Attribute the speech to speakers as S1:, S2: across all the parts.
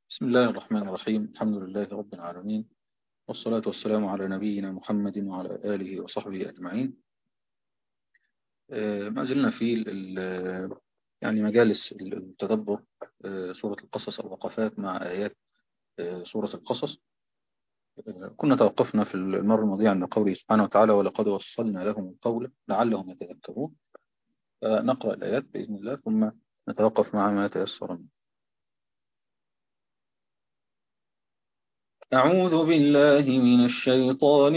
S1: بسم الله الرحمن الرحيم الحمد لله رب العالمين والصلاة والسلام على نبينا محمد وعلى آله وصحبه أجمعين آه، ما زلنا في ال- يعني مجالس التدبر آه، سورة القصص أو وقفات مع آيات آه، سورة القصص آه، كنا توقفنا في المرة الماضية عند قوله سبحانه وتعالى ولقد وصلنا لهم القول لعلهم يتذكرون نقرأ الآيات بإذن الله ثم نتوقف مع ما يتيسر منه أعوذ بالله من الشيطان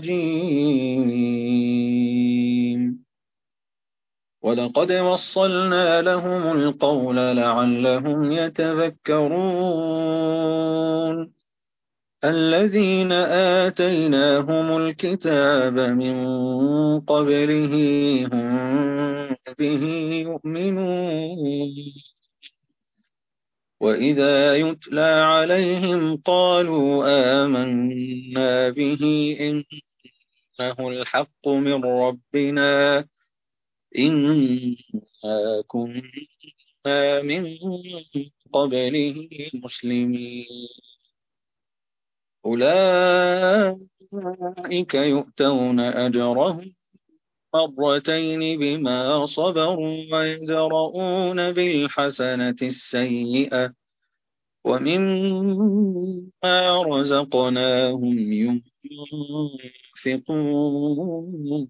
S1: الرجيم ولقد وصلنا لهم القول لعلهم يتذكرون الذين آتيناهم الكتاب من قبله هم به يؤمنون وإذا يتلى عليهم قالوا آمنا به إنه الحق من ربنا إنا كنا من قبله مسلمين أولئك يؤتون أجرهم مرتين بما صبروا ويدرؤون بالحسنة السيئة ومما رزقناهم ينفقون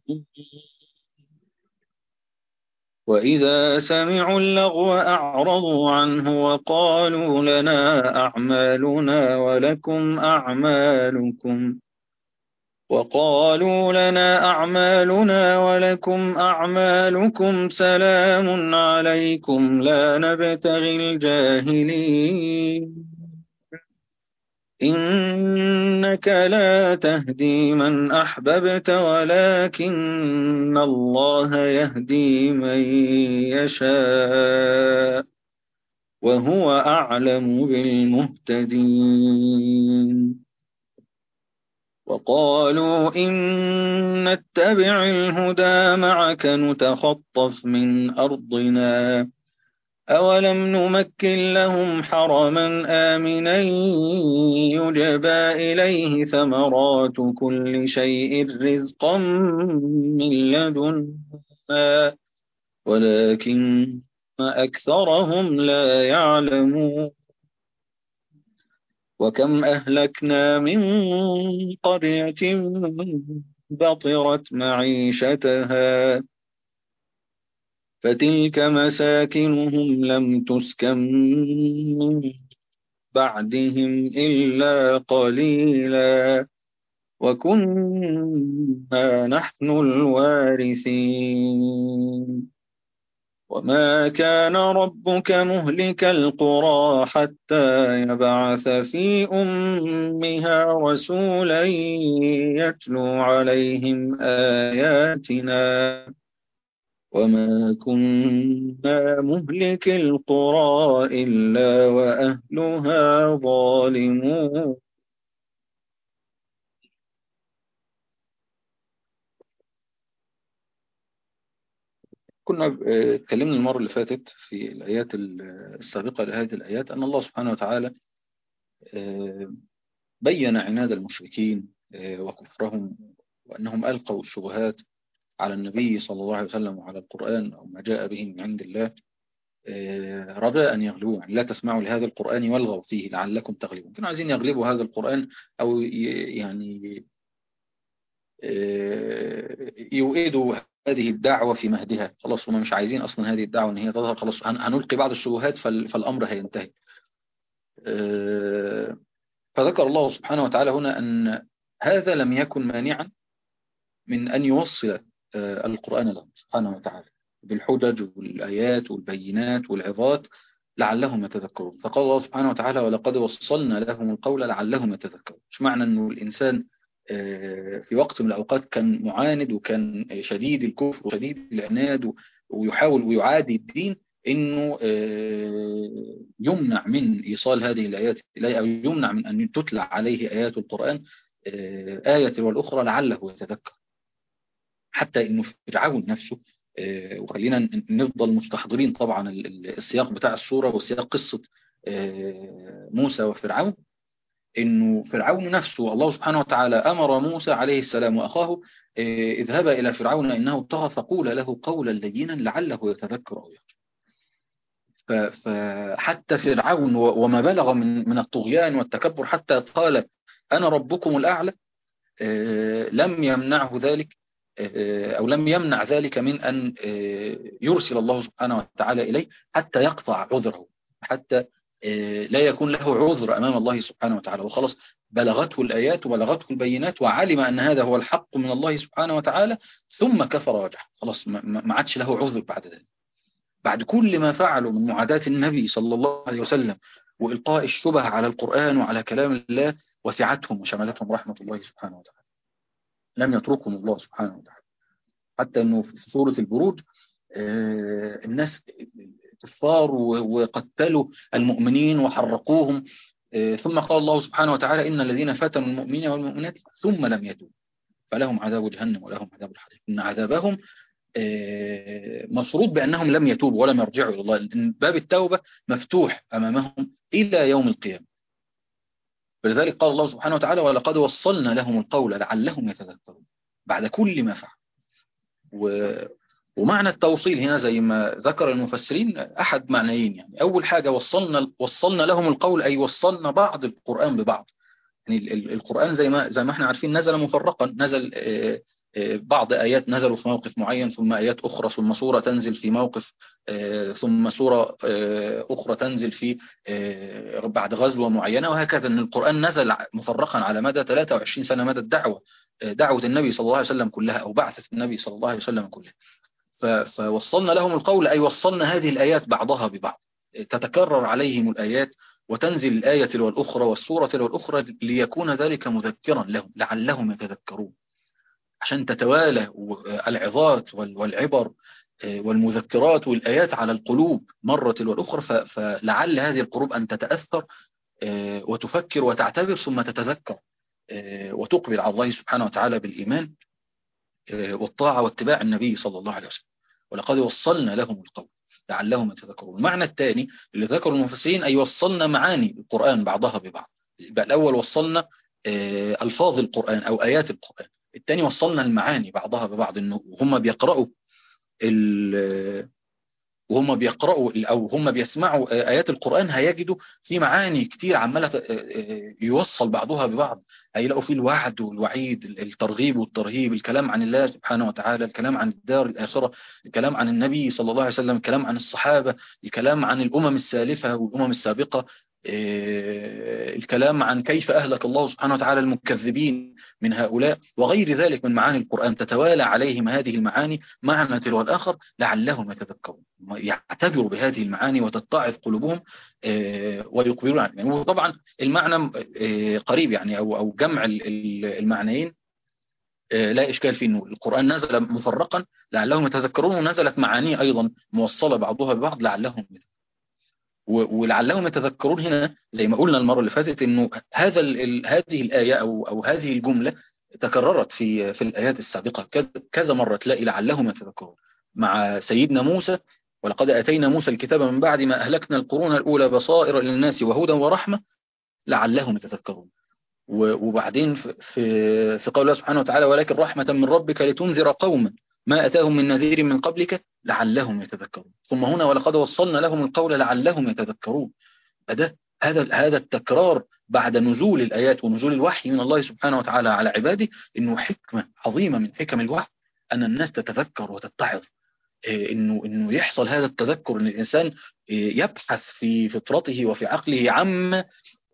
S1: وإذا سمعوا اللغو أعرضوا عنه وقالوا لنا أعمالنا ولكم أعمالكم وقالوا لنا أعمالنا ولكم أعمالكم سلام عليكم لا نبتغي الجاهلين إنك لا تهدي من أحببت ولكن الله يهدي من يشاء وهو أعلم بالمهتدين وقالوا إن نتبع الهدى معك نتخطف من أرضنا أولم نمكن لهم حرما آمنا يجبى إليه ثمرات كل شيء رزقا من لدنا ولكن أكثرهم لا يعلمون وكم أهلكنا من قرية بطرت معيشتها فتلك مساكنهم لم تسكن من بعدهم إلا قليلا وكنا نحن الوارثين وما كان ربك مهلك القرى حتى يبعث في أمها رسولا يتلو عليهم آياتنا وما كنا مهلك القرى إلا وأهلها ظالمون كنا اتكلمنا المرة اللي فاتت في الآيات السابقة لهذه الآيات أن الله سبحانه وتعالى بين عناد المشركين وكفرهم وأنهم ألقوا الشبهات على النبي صلى الله عليه وسلم وعلى القرآن أو ما جاء به من عند الله رجاء أن يغلبوا يعني لا تسمعوا لهذا القرآن والغوا فيه لعلكم تغلبون كانوا عايزين يغلبوا هذا القرآن أو يعني يؤيدوا هذه الدعوة في مهدها خلاص هم مش عايزين أصلا هذه الدعوة أن هي تظهر خلاص هنلقي بعض الشبهات فالأمر هينتهي فذكر الله سبحانه وتعالى هنا أن هذا لم يكن مانعا من أن يوصل القرآن لهم سبحانه وتعالى بالحجج والآيات والبينات والعظات لعلهم يتذكرون فقال الله سبحانه وتعالى ولقد وصلنا لهم القول لعلهم يتذكرون مش معنى أنه الإنسان في وقت من الأوقات كان معاند وكان شديد الكفر وشديد العناد ويحاول ويعادي الدين انه يمنع من ايصال هذه الايات اليه او يمنع من ان تتلى عليه ايات القران ايه والاخرى لعله يتذكر حتى انه فرعون نفسه وخلينا نفضل مستحضرين طبعا السياق بتاع السوره وسياق قصه موسى وفرعون انه فرعون نفسه الله سبحانه وتعالى امر موسى عليه السلام واخاه اذهبا الى فرعون انه طغى فقول له قولا لينا لعله يتذكر او يخشى فحتى فرعون وما بلغ من من الطغيان والتكبر حتى قال انا ربكم الاعلى لم يمنعه ذلك أو لم يمنع ذلك من أن يرسل الله سبحانه وتعالى إليه حتى يقطع عذره حتى لا يكون له عذر أمام الله سبحانه وتعالى وخلاص بلغته الآيات وبلغته البينات وعلم أن هذا هو الحق من الله سبحانه وتعالى ثم كفر وجح خلاص ما عادش له عذر بعد ذلك بعد كل ما فعلوا من معاداة النبي صلى الله عليه وسلم وإلقاء الشبه على القرآن وعلى كلام الله وسعتهم وشملتهم رحمة الله سبحانه وتعالى لم يتركهم الله سبحانه وتعالى حتى أنه في سورة البروج الناس كفار وقتلوا المؤمنين وحرقوهم ثم قال الله سبحانه وتعالى إن الذين فتنوا المؤمنين والمؤمنات ثم لم يتوبوا فلهم عذاب جهنم ولهم عذاب الحريق إن عذابهم مشروط بأنهم لم يتوبوا ولم يرجعوا إلى الله إن باب التوبة مفتوح أمامهم إلى يوم القيامة فلذلك قال الله سبحانه وتعالى ولقد وصلنا لهم القول لعلهم يتذكرون بعد كل ما فعل و... ومعنى التوصيل هنا زي ما ذكر المفسرين أحد معنيين يعني أول حاجة وصلنا وصلنا لهم القول أي وصلنا بعض القرآن ببعض يعني القرآن زي ما زي ما احنا عارفين نزل مفرقا نزل بعض آيات نزلوا في موقف معين ثم آيات أخرى ثم سورة تنزل في موقف ثم سورة أخرى تنزل في بعد غزوة معينة وهكذا أن القرآن نزل مفرقا على مدى 23 سنة مدى الدعوة دعوة النبي صلى الله عليه وسلم كلها أو بعثة النبي صلى الله عليه وسلم كلها فوصلنا لهم القول أي وصلنا هذه الآيات بعضها ببعض تتكرر عليهم الآيات وتنزل الآية والأخرى والسورة والأخرى ليكون ذلك مذكرا لهم لعلهم يتذكرون عشان تتوالى العظات والعبر والمذكرات والآيات على القلوب مرة والأخرى فلعل هذه القلوب أن تتأثر وتفكر وتعتبر ثم تتذكر وتقبل على الله سبحانه وتعالى بالإيمان والطاعة واتباع النبي صلى الله عليه وسلم ولقد وصلنا لهم القول لعلهم يتذكرون المعنى الثاني اللي ذكروا المفسرين أي وصلنا معاني القرآن بعضها ببعض يبقى الأول وصلنا ألفاظ القرآن أو آيات القرآن الثاني وصلنا المعاني بعضها ببعض إنه هم بيقرأوا وهم بيقرأوا أو هم بيسمعوا آيات القرآن هيجدوا في معاني كتير عمالة يوصل بعضها ببعض هيلاقوا فيه الوعد والوعيد الترغيب والترهيب الكلام عن الله سبحانه وتعالى الكلام عن الدار الآخرة الكلام عن النبي صلى الله عليه وسلم الكلام عن الصحابة الكلام عن الأمم السالفة والأمم السابقة الكلام عن كيف أهلك الله سبحانه وتعالى المكذبين من هؤلاء وغير ذلك من معاني القرآن تتوالى عليهم هذه المعاني معنى تلو الآخر لعلهم يتذكرون يعتبروا بهذه المعاني وتتعظ قلوبهم ويقبلون عنها وطبعا المعنى قريب يعني أو أو جمع المعنيين لا إشكال فيه أنه القرآن نزل مفرقا لعلهم يتذكرون ونزلت معانيه أيضا موصلة بعضها ببعض لعلهم يتذكرون ولعلهم يتذكرون هنا زي ما قلنا المرة اللي فاتت انه هذا ال هذه الآية او او هذه الجملة تكررت في في الآيات السابقة كذا مرة تلاقي لعلهم يتذكرون مع سيدنا موسى ولقد آتينا موسى الكتاب من بعد ما أهلكنا القرون الأولى بصائر للناس وهدى ورحمة لعلهم يتذكرون وبعدين في في قول الله سبحانه وتعالى ولكن رحمة من ربك لتنذر قوما ما أتاهم من نذير من قبلك لعلهم يتذكرون ثم هنا ولقد وصلنا لهم القول لعلهم يتذكرون هذا هذا هذا التكرار بعد نزول الآيات ونزول الوحي من الله سبحانه وتعالى على عباده إنه حكمة عظيمة من حكم الوحي أن الناس تتذكر وتتعظ إنه إنه يحصل هذا التذكر إن الإنسان يبحث في فطرته وفي عقله عما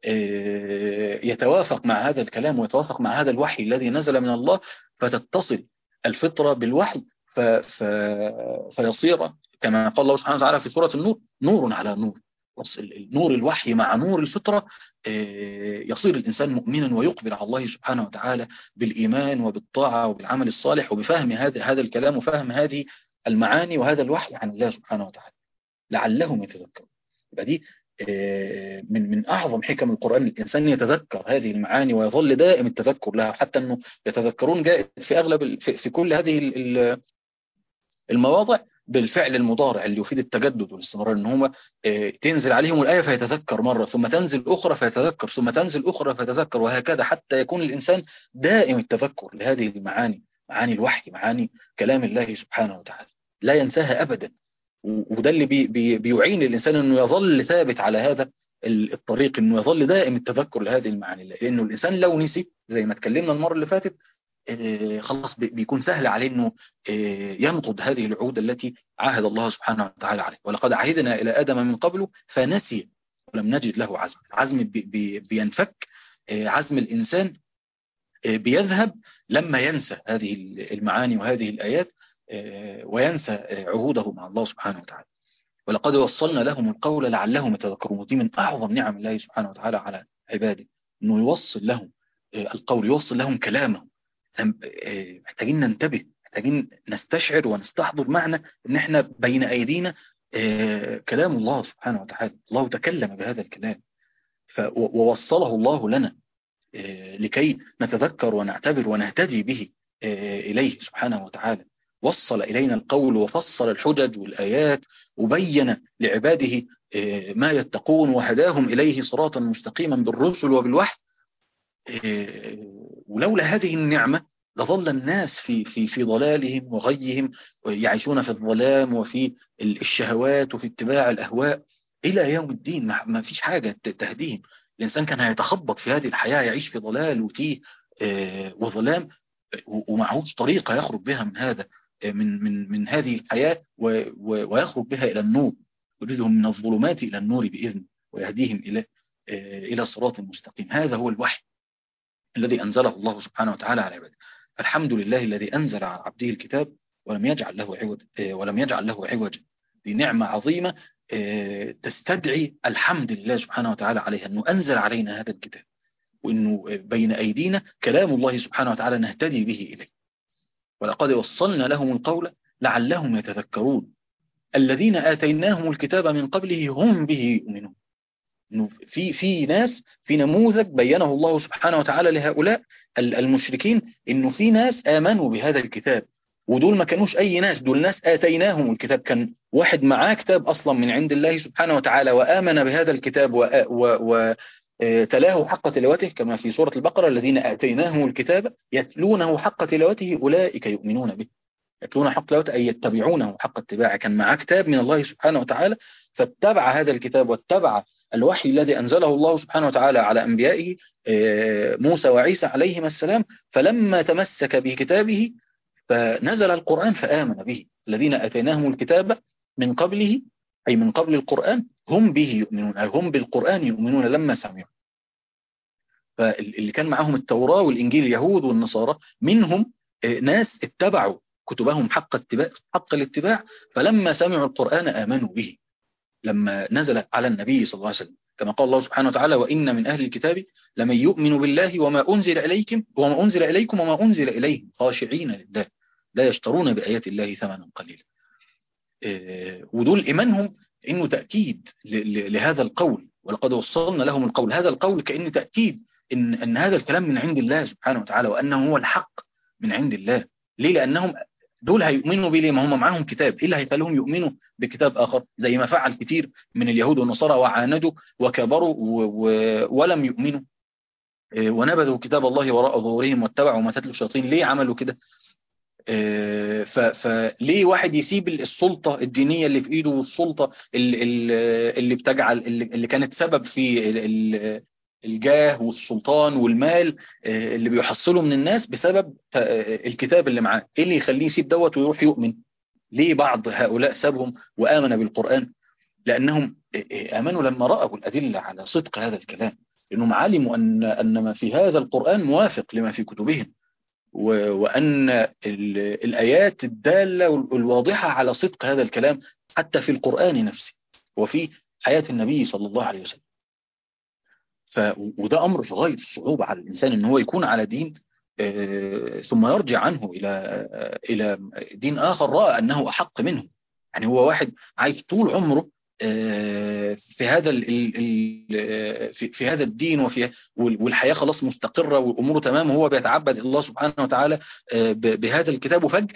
S1: يتوافق مع هذا الكلام ويتوافق مع هذا الوحي الذي نزل من الله فتتصل الفطرة بالوحي ف... ف... فيصير كما قال الله سبحانه وتعالى في سورة النور نور على نور نور الوحي مع نور الفطرة يصير الإنسان مؤمنا ويقبل على الله سبحانه وتعالى بالإيمان وبالطاعة وبالعمل الصالح وبفهم هذا هذا الكلام وفهم هذه المعاني وهذا الوحي عن الله سبحانه وتعالى لعلهم يتذكرون يبقى دي من من اعظم حكم القران الانسان يتذكر هذه المعاني ويظل دائم التذكر لها حتى انه يتذكرون جاءت في اغلب في, في كل هذه المواضع بالفعل المضارع اللي يفيد التجدد والاستمرار ان هو تنزل عليهم الآية فيتذكر مرة ثم تنزل أخرى فيتذكر ثم تنزل أخرى فيتذكر وهكذا حتى يكون الإنسان دائم التذكر لهذه المعاني معاني الوحي معاني كلام الله سبحانه وتعالى لا ينساها أبدا وده اللي بي بي بيعين الإنسان أنه يظل ثابت على هذا الطريق أنه يظل دائم التذكر لهذه المعاني لأنه الإنسان لو نسي زي ما اتكلمنا المرة اللي فاتت خلاص بيكون سهل عليه انه ينقض هذه العهود التي عاهد الله سبحانه وتعالى عليه ولقد عهدنا الى ادم من قبل فنسي ولم نجد له عزم العزم بينفك عزم الانسان بيذهب لما ينسى هذه المعاني وهذه الايات وينسى عهوده مع الله سبحانه وتعالى ولقد وصلنا لهم القول لعلهم يتذكرون ودي من اعظم نعم الله سبحانه وتعالى على عباده انه يوصل لهم القول يوصل لهم كلامه محتاجين ننتبه محتاجين نستشعر ونستحضر معنى ان احنا بين ايدينا كلام الله سبحانه وتعالى الله تكلم بهذا الكلام ووصله الله لنا لكي نتذكر ونعتبر ونهتدي به إليه سبحانه وتعالى وصل إلينا القول وفصل الحجج والآيات وبين لعباده ما يتقون وهداهم إليه صراطا مستقيما بالرسل وبالوحي ولولا هذه النعمة لظل الناس في في في ضلالهم وغيهم يعيشون في الظلام وفي الشهوات وفي اتباع الأهواء إلى يوم الدين ما فيش حاجة تهديهم الإنسان كان هيتخبط في هذه الحياة يعيش في ضلال وتيه وظلام ومعهوش طريقة يخرج بها من هذا من من من هذه الحياة ويخرج بها إلى النور يريدهم من الظلمات إلى النور بإذن ويهديهم إلى إلى صراط مستقيم هذا هو الوحي الذي أنزله الله سبحانه وتعالى على عباده فالحمد لله الذي أنزل على عبده الكتاب ولم يجعل له عوج ولم يجعل له عوجا دي نعمة عظيمة تستدعي الحمد لله سبحانه وتعالى عليها أنه أنزل علينا هذا الكتاب وأنه بين أيدينا كلام الله سبحانه وتعالى نهتدي به إليه ولقد وصلنا لهم القول لعلهم يتذكرون الذين آتيناهم الكتاب من قبله هم به يؤمنون انه في في ناس في نموذج بينه الله سبحانه وتعالى لهؤلاء المشركين انه في ناس امنوا بهذا الكتاب ودول ما كانوش اي ناس دول ناس اتيناهم الكتاب كان واحد معاه كتاب اصلا من عند الله سبحانه وتعالى وامن بهذا الكتاب وتلاه حق تلاوته كما في سورة البقرة الذين اتيناهم الكتاب يتلونه حق تلاوته اولئك يؤمنون به يتلون حق تلاوته اي يتبعونه حق اتباعه كان معاه كتاب من الله سبحانه وتعالى فاتبع هذا الكتاب واتبع الوحي الذي أنزله الله سبحانه وتعالى على أنبيائه موسى وعيسى عليهما السلام فلما تمسك بكتابه فنزل القرآن فآمن به الذين أتيناهم الكتاب من قبله أي من قبل القرآن هم به يؤمنون أي هم بالقرآن يؤمنون لما سمعوا فاللي كان معهم التوراة والإنجيل اليهود والنصارى منهم ناس اتبعوا كتبهم حق اتباع حق الاتباع فلما سمعوا القرآن آمنوا به لما نزل على النبي صلى الله عليه وسلم كما قال الله سبحانه وتعالى وإن من أهل الكتاب لمن يؤمن بالله وما أنزل إليكم وما أنزل إليكم وما أنزل إليهم خاشعين لله لا يشترون بآيات الله ثمنا قليلا ودول إيمانهم إنه تأكيد لهذا القول ولقد وصلنا لهم القول هذا القول كأن تأكيد إن, أن هذا الكلام من عند الله سبحانه وتعالى وأنه هو الحق من عند الله ليه لأنهم دول هيؤمنوا بيه ليه ما هم معاهم كتاب ايه اللي هيخليهم يؤمنوا بكتاب اخر زي ما فعل كتير من اليهود والنصارى وعاندوا وكبروا ولم يؤمنوا ونبذوا كتاب الله وراء ظهورهم واتبعوا ما تتلو الشياطين ليه عملوا كده فليه واحد يسيب السلطة الدينية اللي في ايده والسلطة اللي, اللي بتجعل اللي كانت سبب في الجاه والسلطان والمال اللي بيحصله من الناس بسبب الكتاب اللي معاه ايه اللي يخليه يسيب دوت ويروح يؤمن ليه بعض هؤلاء سابهم وآمن بالقرآن لأنهم آمنوا لما رأوا الأدلة على صدق هذا الكلام لأنهم علموا أن, أن ما في هذا القرآن موافق لما في كتبهم وأن الآيات الدالة والواضحة على صدق هذا الكلام حتى في القرآن نفسه وفي حياة النبي صلى الله عليه وسلم ف وده امر في غايه الصعوبه على الانسان ان هو يكون على دين ثم يرجع عنه الى الى دين اخر راى انه احق منه يعني هو واحد عايش طول عمره في هذا في, في هذا الدين وفي والحياه خلاص مستقره والامور تمام وهو بيتعبد الله سبحانه وتعالى بهذا الكتاب وفجاه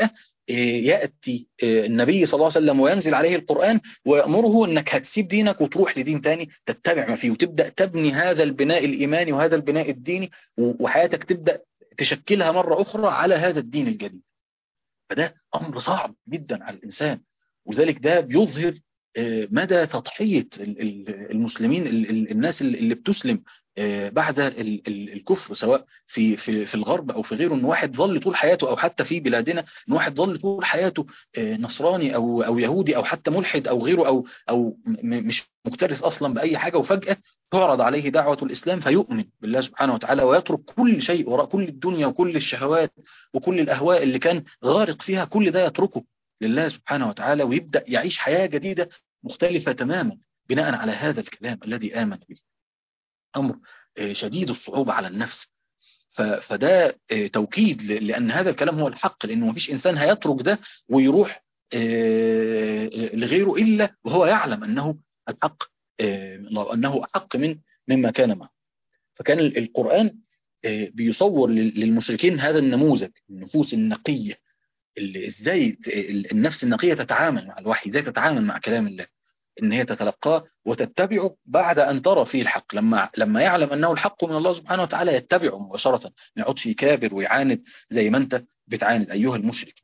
S1: يأتي النبي صلى الله عليه وسلم وينزل عليه القرآن ويأمره أنك هتسيب دينك وتروح لدين تاني تتبع ما فيه وتبدأ تبني هذا البناء الإيماني وهذا البناء الديني وحياتك تبدأ تشكلها مرة أخرى على هذا الدين الجديد فده أمر صعب جدا على الإنسان وذلك ده بيظهر مدى تضحية المسلمين الناس اللي بتسلم بعد الكفر سواء في في في الغرب او في غيره ان واحد ظل طول حياته او حتى في بلادنا ان واحد ظل طول حياته نصراني او او يهودي او حتى ملحد او غيره او او مش مكترث اصلا باي حاجه وفجاه تعرض عليه دعوه الاسلام فيؤمن بالله سبحانه وتعالى ويترك كل شيء وراء كل الدنيا وكل الشهوات وكل الاهواء اللي كان غارق فيها كل ده يتركه لله سبحانه وتعالى ويبدا يعيش حياه جديده مختلفه تماما بناء على هذا الكلام الذي امن به امر شديد الصعوبة على النفس فده توكيد لأن هذا الكلام هو الحق لأنه مفيش إنسان هيترك ده ويروح لغيره إلا وهو يعلم أنه الحق أنه أحق من مما كان معه فكان القرآن بيصور للمشركين هذا النموذج النفوس النقية اللي ازاي النفس النقية تتعامل مع الوحي ازاي تتعامل مع كلام الله ان هي تتلقاه وتتبعه بعد ان ترى فيه الحق لما لما يعلم انه الحق من الله سبحانه وتعالى يتبعه مباشره ما يقعدش يكابر ويعاند زي ما انت بتعاند ايها المشرك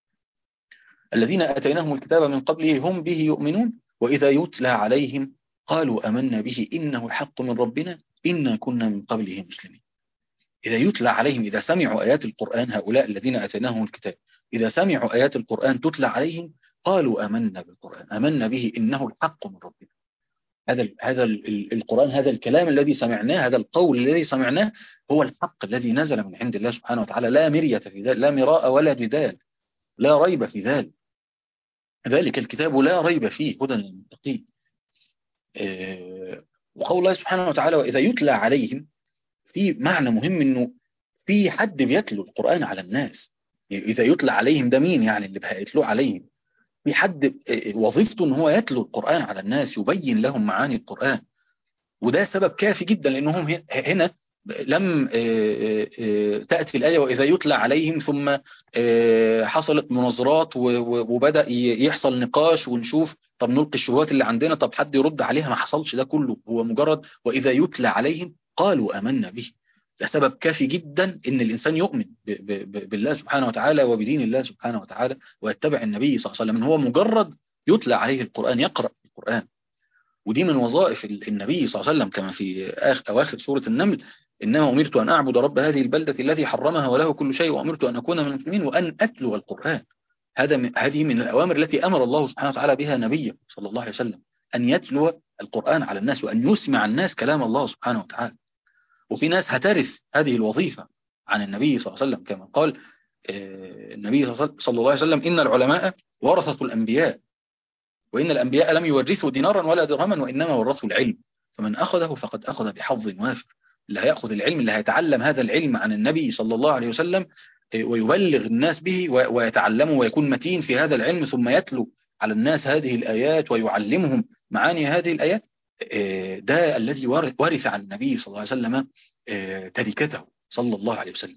S1: الذين اتيناهم الكتاب من قبله هم به يؤمنون واذا يتلى عليهم قالوا امنا به انه الحق من ربنا انا كنا من قبله مسلمين اذا يتلى عليهم اذا سمعوا ايات القران هؤلاء الذين اتيناهم الكتاب اذا سمعوا ايات القران تتلى عليهم قالوا آمنا بالقرآن آمنا به إنه الحق من ربنا هذا هذا القرآن هذا الكلام الذي سمعناه هذا القول الذي سمعناه هو الحق الذي نزل من عند الله سبحانه وتعالى لا مرية في ذلك لا مراء ولا جدال لا ريب في ذلك ذلك الكتاب لا ريب فيه هدى للمتقين وقول الله سبحانه وتعالى وإذا يتلى عليهم في معنى مهم انه في حد بيتلو القرآن على الناس إذا يتلى عليهم ده مين يعني اللي هيتلو عليهم في حد وظيفته ان هو يتلو القرآن على الناس يبين لهم معاني القرآن وده سبب كافي جدا لانهم هنا لم تأتي الآية وإذا يتلى عليهم ثم حصلت مناظرات وبدأ يحصل نقاش ونشوف طب نلقي الشبهات اللي عندنا طب حد يرد عليها ما حصلش ده كله هو مجرد وإذا يتلى عليهم قالوا آمنا به ده سبب كافي جدا ان الانسان يؤمن بالله سبحانه وتعالى وبدين الله سبحانه وتعالى ويتبع النبي صلى الله عليه وسلم هو مجرد يتلى عليه القرآن يقرأ القرآن ودي من وظائف النبي صلى الله عليه وسلم كما في أواخر سورة النمل إنما أمرت أن أعبد رب هذه البلدة الذي حرمها وله كل شيء وأمرت أن أكون من المسلمين وأن أتلو القرآن هذا هذه من الأوامر التي أمر الله سبحانه وتعالى بها نبيه صلى الله عليه وسلم أن يتلو القرآن على الناس وأن يسمع الناس كلام الله سبحانه وتعالى وفي ناس هترث هذه الوظيفة عن النبي صلى الله عليه وسلم كما قال النبي صلى الله عليه وسلم إن العلماء ورثة الأنبياء وإن الأنبياء لم يورثوا دينارا ولا درهما وإنما ورثوا العلم فمن أخذه فقد أخذ بحظ وافر اللي هيأخذ العلم اللي هيتعلم هذا العلم عن النبي صلى الله عليه وسلم ويبلغ الناس به ويتعلمه ويكون متين في هذا العلم ثم يتلو على الناس هذه الآيات ويعلمهم معاني هذه الآيات ده الذي ورث عن النبي صلى الله عليه وسلم تركته صلى الله عليه وسلم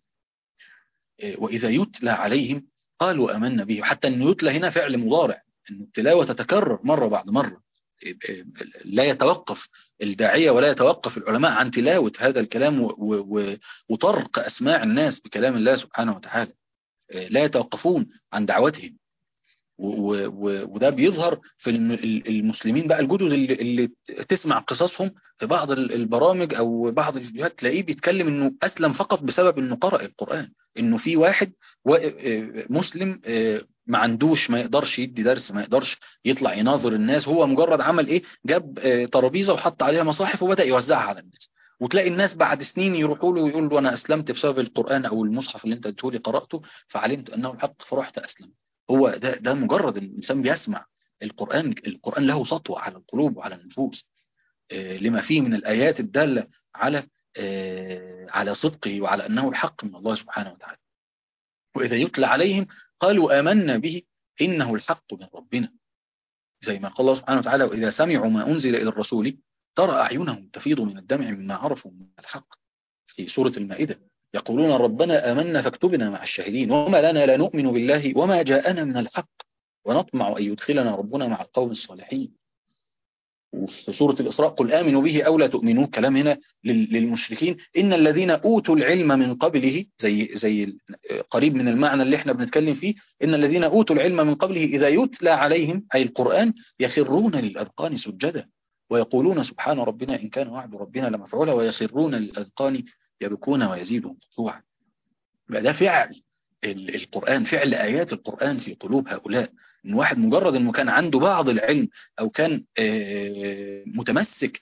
S1: وإذا يتلى عليهم قالوا أمنا به حتى أنه يتلى هنا فعل مضارع أن التلاوة تتكرر مرة بعد مرة لا يتوقف الداعية ولا يتوقف العلماء عن تلاوة هذا الكلام وطرق أسماع الناس بكلام الله سبحانه وتعالى لا يتوقفون عن دعوتهم وده بيظهر في المسلمين بقى الجدد اللي, اللي تسمع قصصهم في بعض البرامج او بعض الفيديوهات تلاقيه بيتكلم انه اسلم فقط بسبب انه قرأ القرآن انه في واحد مسلم ما عندوش ما يقدرش يدي درس ما يقدرش يطلع يناظر الناس هو مجرد عمل ايه جاب ترابيزه وحط عليها مصاحف وبدأ يوزعها على الناس وتلاقي الناس بعد سنين يروحوا له ويقولوا له انا اسلمت بسبب القرآن او المصحف اللي انت اديته لي قرأته فعلمت انه الحق فرحت اسلم هو ده ده مجرد ان الانسان بيسمع القرآن القرآن له سطوة على القلوب وعلى النفوس لما فيه من الآيات الدالة على على صدقه وعلى أنه الحق من الله سبحانه وتعالى وإذا يتلى عليهم قالوا آمنا به إنه الحق من ربنا زي ما قال الله سبحانه وتعالى وإذا سمعوا ما أنزل إلى الرسول ترى أعينهم تفيض من الدمع مما عرفوا من الحق في سورة المائدة يقولون ربنا آمنا فاكتبنا مع الشاهدين وما لنا لا نؤمن بالله وما جاءنا من الحق ونطمع أن يدخلنا ربنا مع القوم الصالحين وفي سورة الإسراء قل آمنوا به أو لا تؤمنوا كلام هنا للمشركين إن الذين أوتوا العلم من قبله زي زي قريب من المعنى اللي احنا بنتكلم فيه إن الذين أوتوا العلم من قبله إذا يتلى عليهم أي القرآن يخرون للأذقان سجدا ويقولون سبحان ربنا إن كان وعد ربنا لمفعولا ويخرون للأذقان يبكون ويزيدهم خشوعا ده فعل القرآن فعل آيات القرآن في قلوب هؤلاء إن واحد مجرد إنه كان عنده بعض العلم أو كان متمسك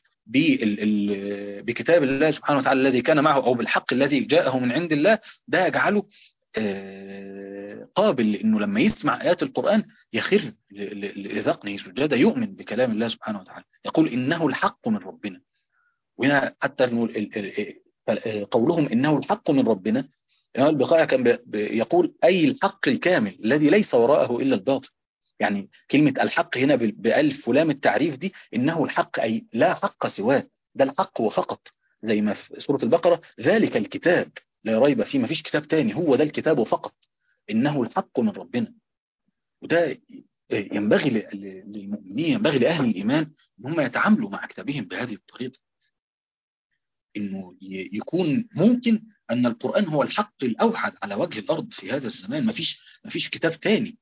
S1: بكتاب الله سبحانه وتعالى الذي كان معه أو بالحق الذي جاءه من عند الله ده يجعله قابل لأنه لما يسمع آيات القرآن يخر لذقنه سجادة يؤمن بكلام الله سبحانه وتعالى يقول إنه الحق من ربنا وهنا حتى قولهم إنه الحق من ربنا الإمام البقاع كان يقول أي الحق الكامل الذي ليس وراءه إلا الباطل يعني كلمة الحق هنا بألف ولام التعريف دي إنه الحق أي لا حق سواه ده الحق وفقط زي ما في سورة البقرة ذلك الكتاب لا ريب فيه ما فيش كتاب تاني هو ده الكتاب وفقط إنه الحق من ربنا وده ينبغي للمؤمنين ينبغي لأهل الإيمان ان هم يتعاملوا مع كتابهم بهذه الطريقة إنه يكون ممكن أن القرآن هو الحق الأوحد على وجه الأرض في هذا الزمان ما فيش ما فيش كتاب تاني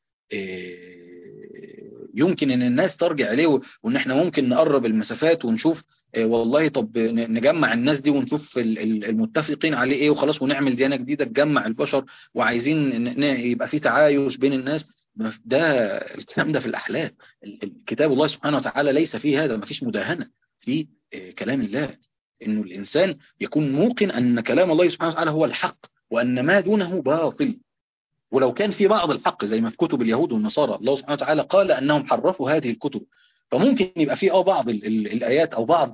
S1: يمكن ان الناس ترجع اليه وان احنا ممكن نقرب المسافات ونشوف والله طب نجمع الناس دي ونشوف المتفقين عليه ايه وخلاص ونعمل ديانة جديدة تجمع البشر وعايزين يبقى في تعايش بين الناس ده الكلام ده في الأحلام الكتاب الله سبحانه وتعالى ليس فيه هذا ما فيش مداهنة في كلام الله انه الانسان يكون موقن ان كلام الله سبحانه وتعالى هو الحق وان ما دونه باطل ولو كان في بعض الحق زي ما في كتب اليهود والنصارى الله سبحانه وتعالى قال انهم حرفوا هذه الكتب فممكن يبقى في اه بعض ال ال الايات او بعض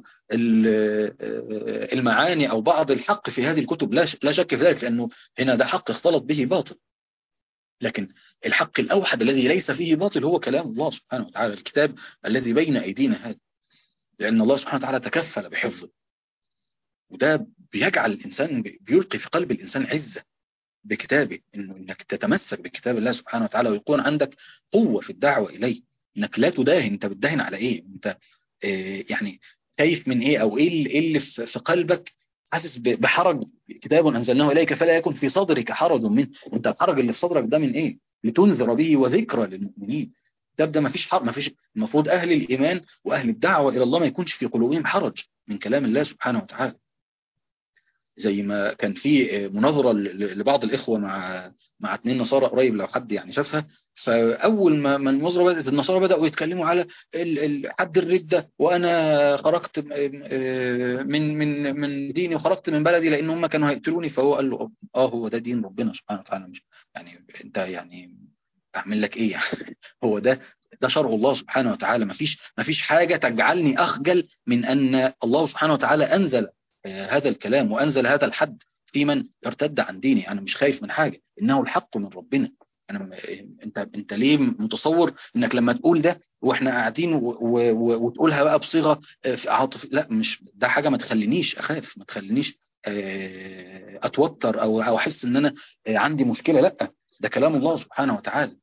S1: المعاني او بعض الحق في هذه الكتب لا لا شك في ذلك لانه هنا ده حق اختلط به باطل لكن الحق الاوحد الذي ليس فيه باطل هو كلام الله سبحانه وتعالى الكتاب الذي بين ايدينا هذا لان الله سبحانه وتعالى تكفل بحفظه وده بيجعل الإنسان بيلقي في قلب الإنسان عزة بكتابه إنه إنك تتمسك بكتاب الله سبحانه وتعالى ويكون عندك قوة في الدعوة إليه إنك لا تداهن أنت بتداهن على إيه أنت آه يعني خايف من إيه أو إيه اللي في قلبك حاسس بحرج كتاب أنزلناه إليك فلا يكن في صدرك حرج منه أنت الحرج اللي في صدرك ده من إيه لتنذر به وذكرى للمؤمنين الكتاب ده ما فيش حرج ما فيش المفروض أهل الإيمان وأهل الدعوة إلى الله ما يكونش في قلوبهم حرج من كلام الله سبحانه وتعالى زي ما كان في مناظره لبعض الاخوه مع مع اثنين نصارى قريب لو حد يعني شافها فاول ما ما المناظره بدات النصارى بداوا يتكلموا على حد الرده وانا خرجت من من من ديني وخرجت من بلدي لان هم كانوا هيقتلوني فهو قال له اه هو ده دين ربنا سبحانه وتعالى مش يعني انت يعني اعمل لك ايه يعني هو ده ده شرع الله سبحانه وتعالى ما فيش ما فيش حاجه تجعلني اخجل من ان الله سبحانه وتعالى انزل هذا الكلام وأنزل هذا الحد في من ارتد عن ديني أنا مش خايف من حاجة إنه الحق من ربنا أنا أنت أنت ليه متصور إنك لما تقول ده وإحنا قاعدين وتقولها بقى بصيغة عاطف لا مش ده حاجة ما تخلينيش أخاف ما تخلينيش أتوتر أو أو أحس إن أنا عندي مشكلة لا ده كلام الله سبحانه وتعالى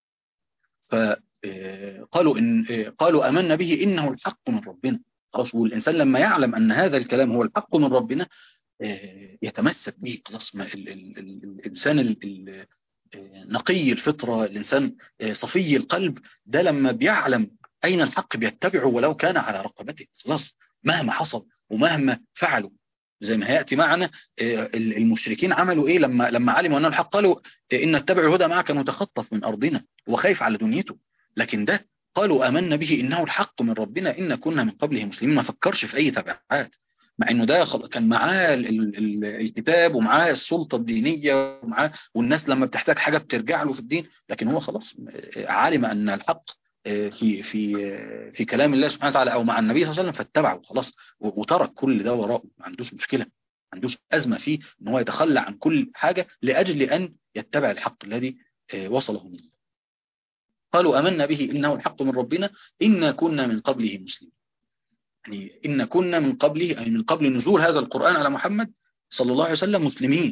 S1: فقالوا إن قالوا آمنا به إنه الحق من ربنا خلاص والإنسان لما يعلم أن هذا الكلام هو الحق من ربنا يتمسك به خلاص الإنسان نقي الفطرة الإنسان صفي القلب ده لما بيعلم أين الحق بيتبعه ولو كان على رقبته خلاص مهما حصل ومهما فعلوا زي ما هيأتي معنا المشركين عملوا ايه لما لما علموا ان الحق قالوا ان نتبع الهدى معك متخطف من ارضنا وخايف على دنيته لكن ده قالوا آمنا به إنه الحق من ربنا إن كنا من قبله مسلمين ما فكرش في أي تبعات مع إنه ده كان معاه الكتاب ومعاه السلطة الدينية ومعاه والناس لما بتحتاج حاجة بترجع له في الدين لكن هو خلاص علم أن الحق في في في كلام الله سبحانه وتعالى أو مع النبي صلى الله عليه وسلم فاتبعه خلاص وترك كل ده وراءه ما عندوش مشكلة ما عندوش أزمة فيه إن هو يتخلى عن كل حاجة لأجل أن يتبع الحق الذي وصله منه قالوا أمنا به إنه الحق من ربنا إنا كنا من قبله مسلمين يعني إن كنا من قبله أي من قبل نزول هذا القرآن على محمد صلى الله عليه وسلم مسلمين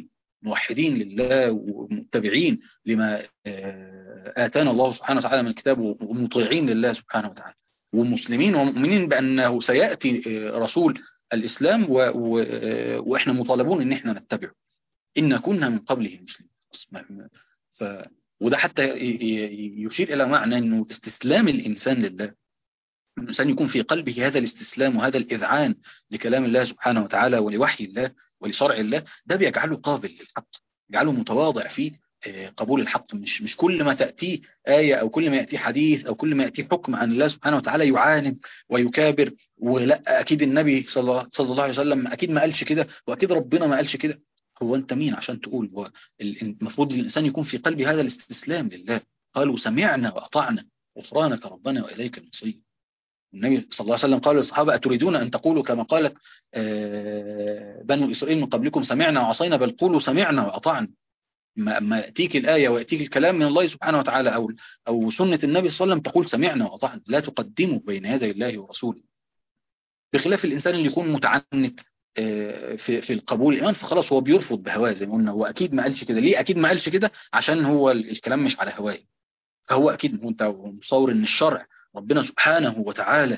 S1: موحدين لله ومتبعين لما آتانا الله سبحانه وتعالى من الكتاب ومطيعين لله سبحانه وتعالى ومسلمين ومؤمنين بأنه سيأتي رسول الإسلام و... و... وإحنا مطالبون إن إحنا نتبعه إن كنا من قبله مسلمين ف... وده حتى يشير إلى معنى أنه استسلام الإنسان لله الإنسان يكون في قلبه هذا الاستسلام وهذا الإذعان لكلام الله سبحانه وتعالى ولوحي الله ولشرع الله ده بيجعله قابل للحق يجعله متواضع في قبول الحق مش مش كل ما تأتيه آية أو كل ما يأتيه حديث أو كل ما يأتيه حكم عن الله سبحانه وتعالى يعاند ويكابر ولا أكيد النبي صلى الله عليه وسلم أكيد ما قالش كده وأكيد ربنا ما قالش كده هو أنت مين عشان تقول هو المفروض الإنسان يكون في قلبه هذا الاستسلام لله قالوا سمعنا وأطعنا غفرانك ربنا وإليك المصير النبي صلى الله عليه وسلم قال للصحابة أتريدون أن تقولوا كما قالت بنو إسرائيل من قبلكم سمعنا وعصينا بل قولوا سمعنا وأطعنا ما يأتيك الآية ويأتيك الكلام من الله سبحانه وتعالى أو أو سنة النبي صلى الله عليه وسلم تقول سمعنا وأطعنا لا تقدموا بين يدي الله ورسوله بخلاف الإنسان اللي يكون متعنت في في القبول الإيمان فخلاص هو بيرفض بهواه زي ما قلنا هو أكيد ما قالش كده ليه أكيد ما قالش كده عشان هو الكلام مش على هواه فهو أكيد أنت مصور إن الشرع ربنا سبحانه وتعالى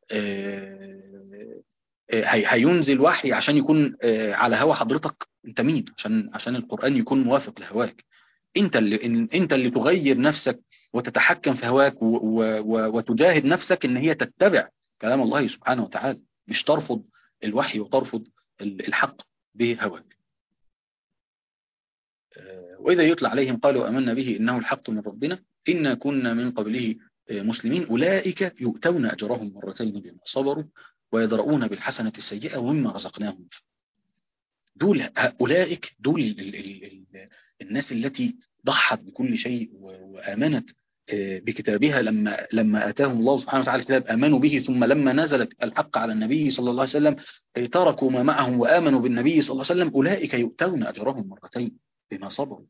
S1: هينزل وحي عشان يكون على هوا حضرتك انت مين عشان عشان القرآن يكون موافق لهواك انت اللي انت اللي تغير نفسك وتتحكم في هواك و و وتجاهد نفسك ان هي تتبع كلام الله سبحانه وتعالى مش ترفض الوحي وترفض الحق بهواك وإذا يتلى عليهم قالوا أمنا به إنه الحق من ربنا إنا كنا من قبله مسلمين أولئك يؤتون أجرهم مرتين بما صبروا ويدرؤون بالحسنة السيئة ومما رزقناهم دول أولئك دول ال ال ال الناس التي ضحت بكل شيء وآمنت بكتابها لما لما آتاهم الله سبحانه وتعالى الكتاب آمنوا به ثم لما نزلت الحق على النبي صلى الله عليه وسلم تركوا ما معهم وآمنوا بالنبي صلى الله عليه وسلم أولئك يؤتون أجرهم مرتين بما صبروا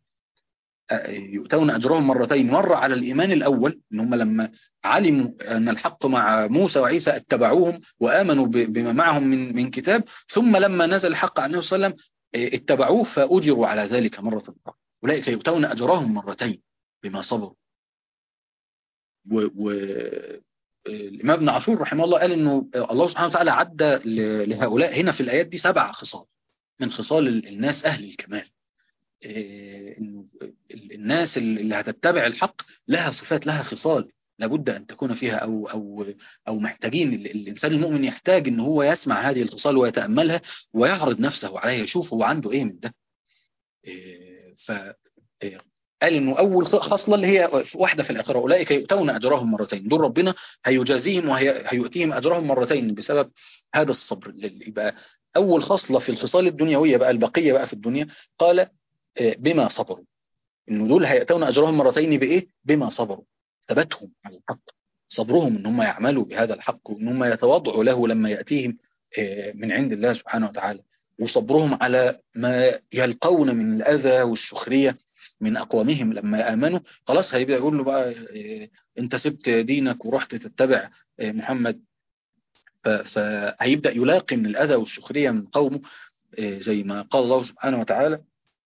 S1: يؤتون أجرهم مرتين مرة على الإيمان الأول إن هم لما علموا أن الحق مع موسى وعيسى اتبعوهم وآمنوا بما معهم من من كتاب ثم لما نزل الحق عن النبي صلى الله عليه وسلم اتبعوه فأجروا على ذلك مرة أخرى أولئك يؤتون أجرهم مرتين بما صبروا و, و الإمام ابن عاشور رحمه الله قال إنه الله سبحانه وتعالى عدى لهؤلاء هنا في الآيات دي سبع خصال من خصال الناس أهل الكمال إنه الناس اللي هتتبع الحق لها صفات لها خصال لابد أن تكون فيها أو أو أو محتاجين الإنسان المؤمن يحتاج إن هو يسمع هذه الخصال ويتأملها ويعرض نفسه عليها يشوف هو عنده إيه من ده ف قال انه اول خصله اللي هي واحده في الاخره اولئك يؤتون اجرهم مرتين دول ربنا هيجازيهم وهيؤتيهم اجرهم مرتين بسبب هذا الصبر يبقى اول خصله في الخصال الدنيويه بقى البقيه بقى في الدنيا قال بما صبروا انه دول هيأتون اجرهم مرتين بايه بما صبروا ثبتهم على الحق صبرهم ان هم يعملوا بهذا الحق وان هم يتواضعوا له لما يأتيهم من عند الله سبحانه وتعالى وصبرهم على ما يلقون من الأذى والسخرية من أقوامهم لما آمنوا خلاص هيبدأ يقول له بقى انت سبت دينك ورحت تتبع محمد فهيبدأ يلاقي من الأذى والسخرية من قومه زي ما قال الله سبحانه وتعالى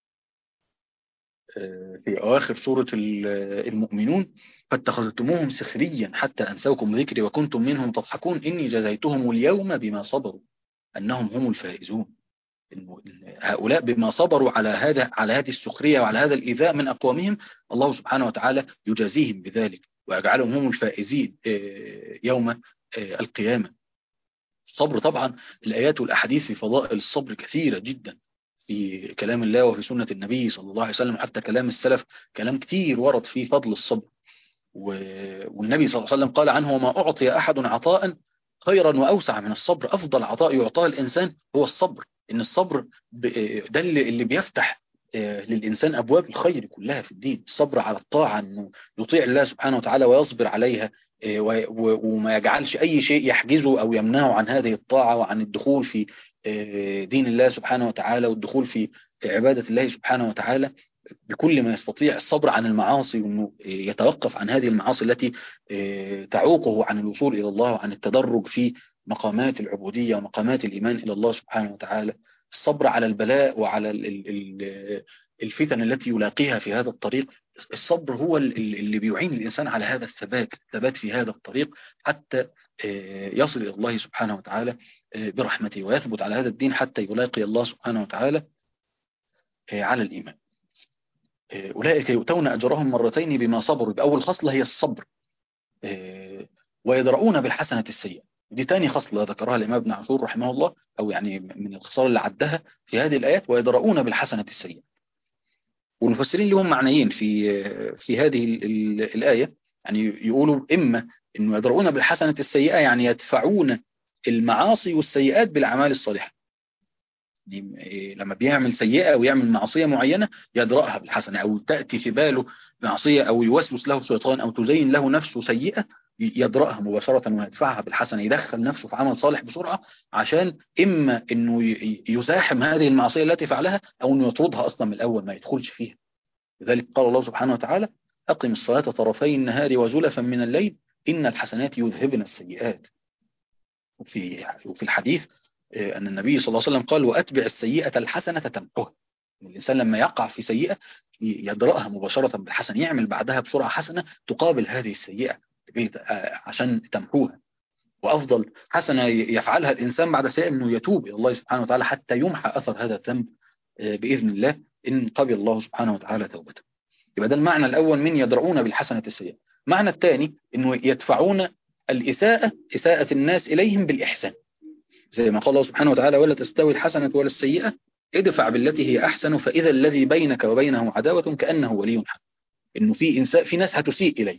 S1: في أواخر سورة المؤمنون فاتخذتموهم سخريا حتى أنسوكم ذكري وكنتم منهم تضحكون إني جزيتهم اليوم بما صبروا أنهم هم الفائزون هؤلاء بما صبروا على هذا على هذه السخرية وعلى هذا الإيذاء من أقوامهم الله سبحانه وتعالى يجازيهم بذلك ويجعلهم هم الفائزين يوم القيامة الصبر طبعا الآيات والأحاديث في فضائل الصبر كثيرة جدا في كلام الله وفي سنة النبي صلى الله عليه وسلم حتى كلام السلف كلام كتير ورد في فضل الصبر والنبي صلى الله عليه وسلم قال عنه وما أعطي أحد عطاء خيرا وأوسع من الصبر أفضل عطاء يعطاه الإنسان هو الصبر إن الصبر ده اللي بيفتح للإنسان أبواب الخير كلها في الدين الصبر على الطاعة أنه يطيع الله سبحانه وتعالى ويصبر عليها وما يجعلش أي شيء يحجزه أو يمنعه عن هذه الطاعة وعن الدخول في دين الله سبحانه وتعالى والدخول في عبادة الله سبحانه وتعالى بكل ما يستطيع الصبر عن المعاصي وأنه يتوقف عن هذه المعاصي التي تعوقه عن الوصول إلى الله وعن التدرج في مقامات العبودية ومقامات الإيمان إلى الله سبحانه وتعالى الصبر على البلاء وعلى الفتن التي يلاقيها في هذا الطريق الصبر هو اللي بيعين الإنسان على هذا الثبات الثبات في هذا الطريق حتى يصل إلى الله سبحانه وتعالى برحمته ويثبت على هذا الدين حتى يلاقي الله سبحانه وتعالى على الإيمان أولئك يؤتون أجرهم مرتين بما صبروا بأول خصلة هي الصبر ويدرؤون بالحسنة السيئة دي تاني خصلة ذكرها الإمام ابن عاشور رحمه الله أو يعني من الخصال اللي عدها في هذه الآيات ويدرؤون بالحسنة السيئة والمفسرين لهم معنيين في في هذه الآية يعني يقولوا إما إنه يدرؤون بالحسنة السيئة يعني يدفعون المعاصي والسيئات بالأعمال الصالحة لما بيعمل سيئة أو يعمل معصية معينة يدرأها بالحسنة أو تأتي في باله معصية أو يوسوس له الشيطان أو تزين له نفسه سيئة يدرأها مباشرة ويدفعها بالحسنة يدخل نفسه في عمل صالح بسرعة عشان إما أنه يزاحم هذه المعصية التي فعلها أو أنه يطردها أصلا من الأول ما يدخلش فيها لذلك قال الله سبحانه وتعالى أقم الصلاة طرفي النهار وزلفا من الليل إن الحسنات يذهبن السيئات وفي وفي الحديث أن النبي صلى الله عليه وسلم قال وأتبع السيئة الحسنة تمحوها الإنسان لما يقع في سيئة يدرأها مباشرة بالحسن يعمل بعدها بسرعة حسنة تقابل هذه السيئة عشان تمحوها وأفضل حسنة يفعلها الإنسان بعد سيئة أنه يتوب إلى الله سبحانه وتعالى حتى يمحى أثر هذا الذنب بإذن الله إن قبل الله سبحانه وتعالى توبته يبقى ده المعنى الأول من يدرؤون بالحسنة السيئة المعنى الثاني أنه يدفعون الإساءة إساءة الناس إليهم بالإحسان زي ما قال الله سبحانه وتعالى ولا تستوي الحسنة ولا السيئة ادفع بالتي هي أحسن فإذا الذي بينك وبينه عداوة كأنه ولي حق إنه في إنسان في ناس هتسيء إليك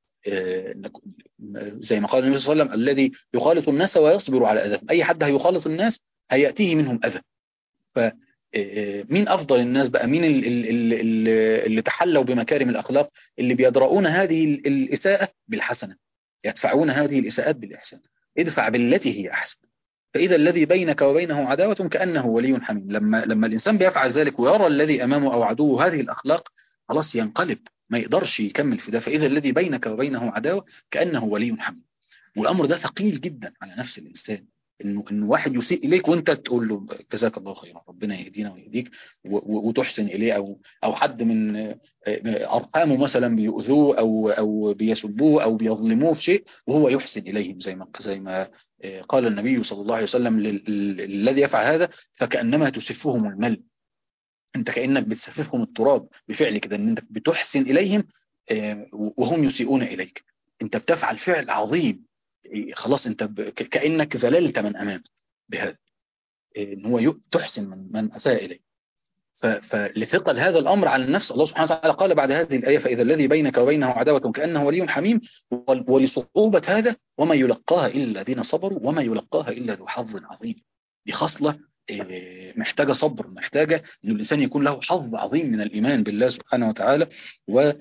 S1: زي ما قال النبي صلى الله عليه وسلم الذي يخالط الناس ويصبر على أذى أي حد هيخالط الناس هيأتيه منهم أذى فمين أفضل الناس بقى مين اللي, اللي تحلوا بمكارم الأخلاق اللي بيدرؤون هذه الإساءة بالحسنة يدفعون هذه الإساءات بالإحسان ادفع بالتي هي أحسن فإذا الذي بينك وبينه عداوة كأنه ولي حميم لما لما الإنسان بيفعل ذلك ويرى الذي أمامه أو عدوه هذه الأخلاق خلاص ينقلب ما يقدرش يكمل في ده فإذا الذي بينك وبينه عداوة كأنه ولي حميم والأمر ده ثقيل جدا على نفس الإنسان انه انه واحد يسيء اليك وانت تقول له جزاك الله خيرا ربنا يهدينا ويهديك وتحسن اليه او او حد من ارحامه مثلا بيؤذوه او او بيسبوه او بيظلموه في شيء وهو يحسن اليهم زي ما زي ما قال النبي صلى الله عليه وسلم الذي يفعل هذا فكانما تسفهم المل انت كانك بتسففهم التراب بفعل كده ان انت بتحسن اليهم وهم يسيئون اليك انت بتفعل فعل عظيم خلاص انت كانك ذللت من امامك بهذا ان هو تحسن من من اساء اليه فلثقل هذا الامر على النفس الله سبحانه وتعالى قال بعد هذه الايه فاذا الذي بينك وبينه عداوه كانه ولي حميم ولصعوبه هذا وما يلقاها الا الذين صبروا وما يلقاها الا ذو حظ عظيم دي خصله محتاجة صبر محتاجة أن الإنسان يكون له حظ عظيم من الإيمان بالله سبحانه وتعالى و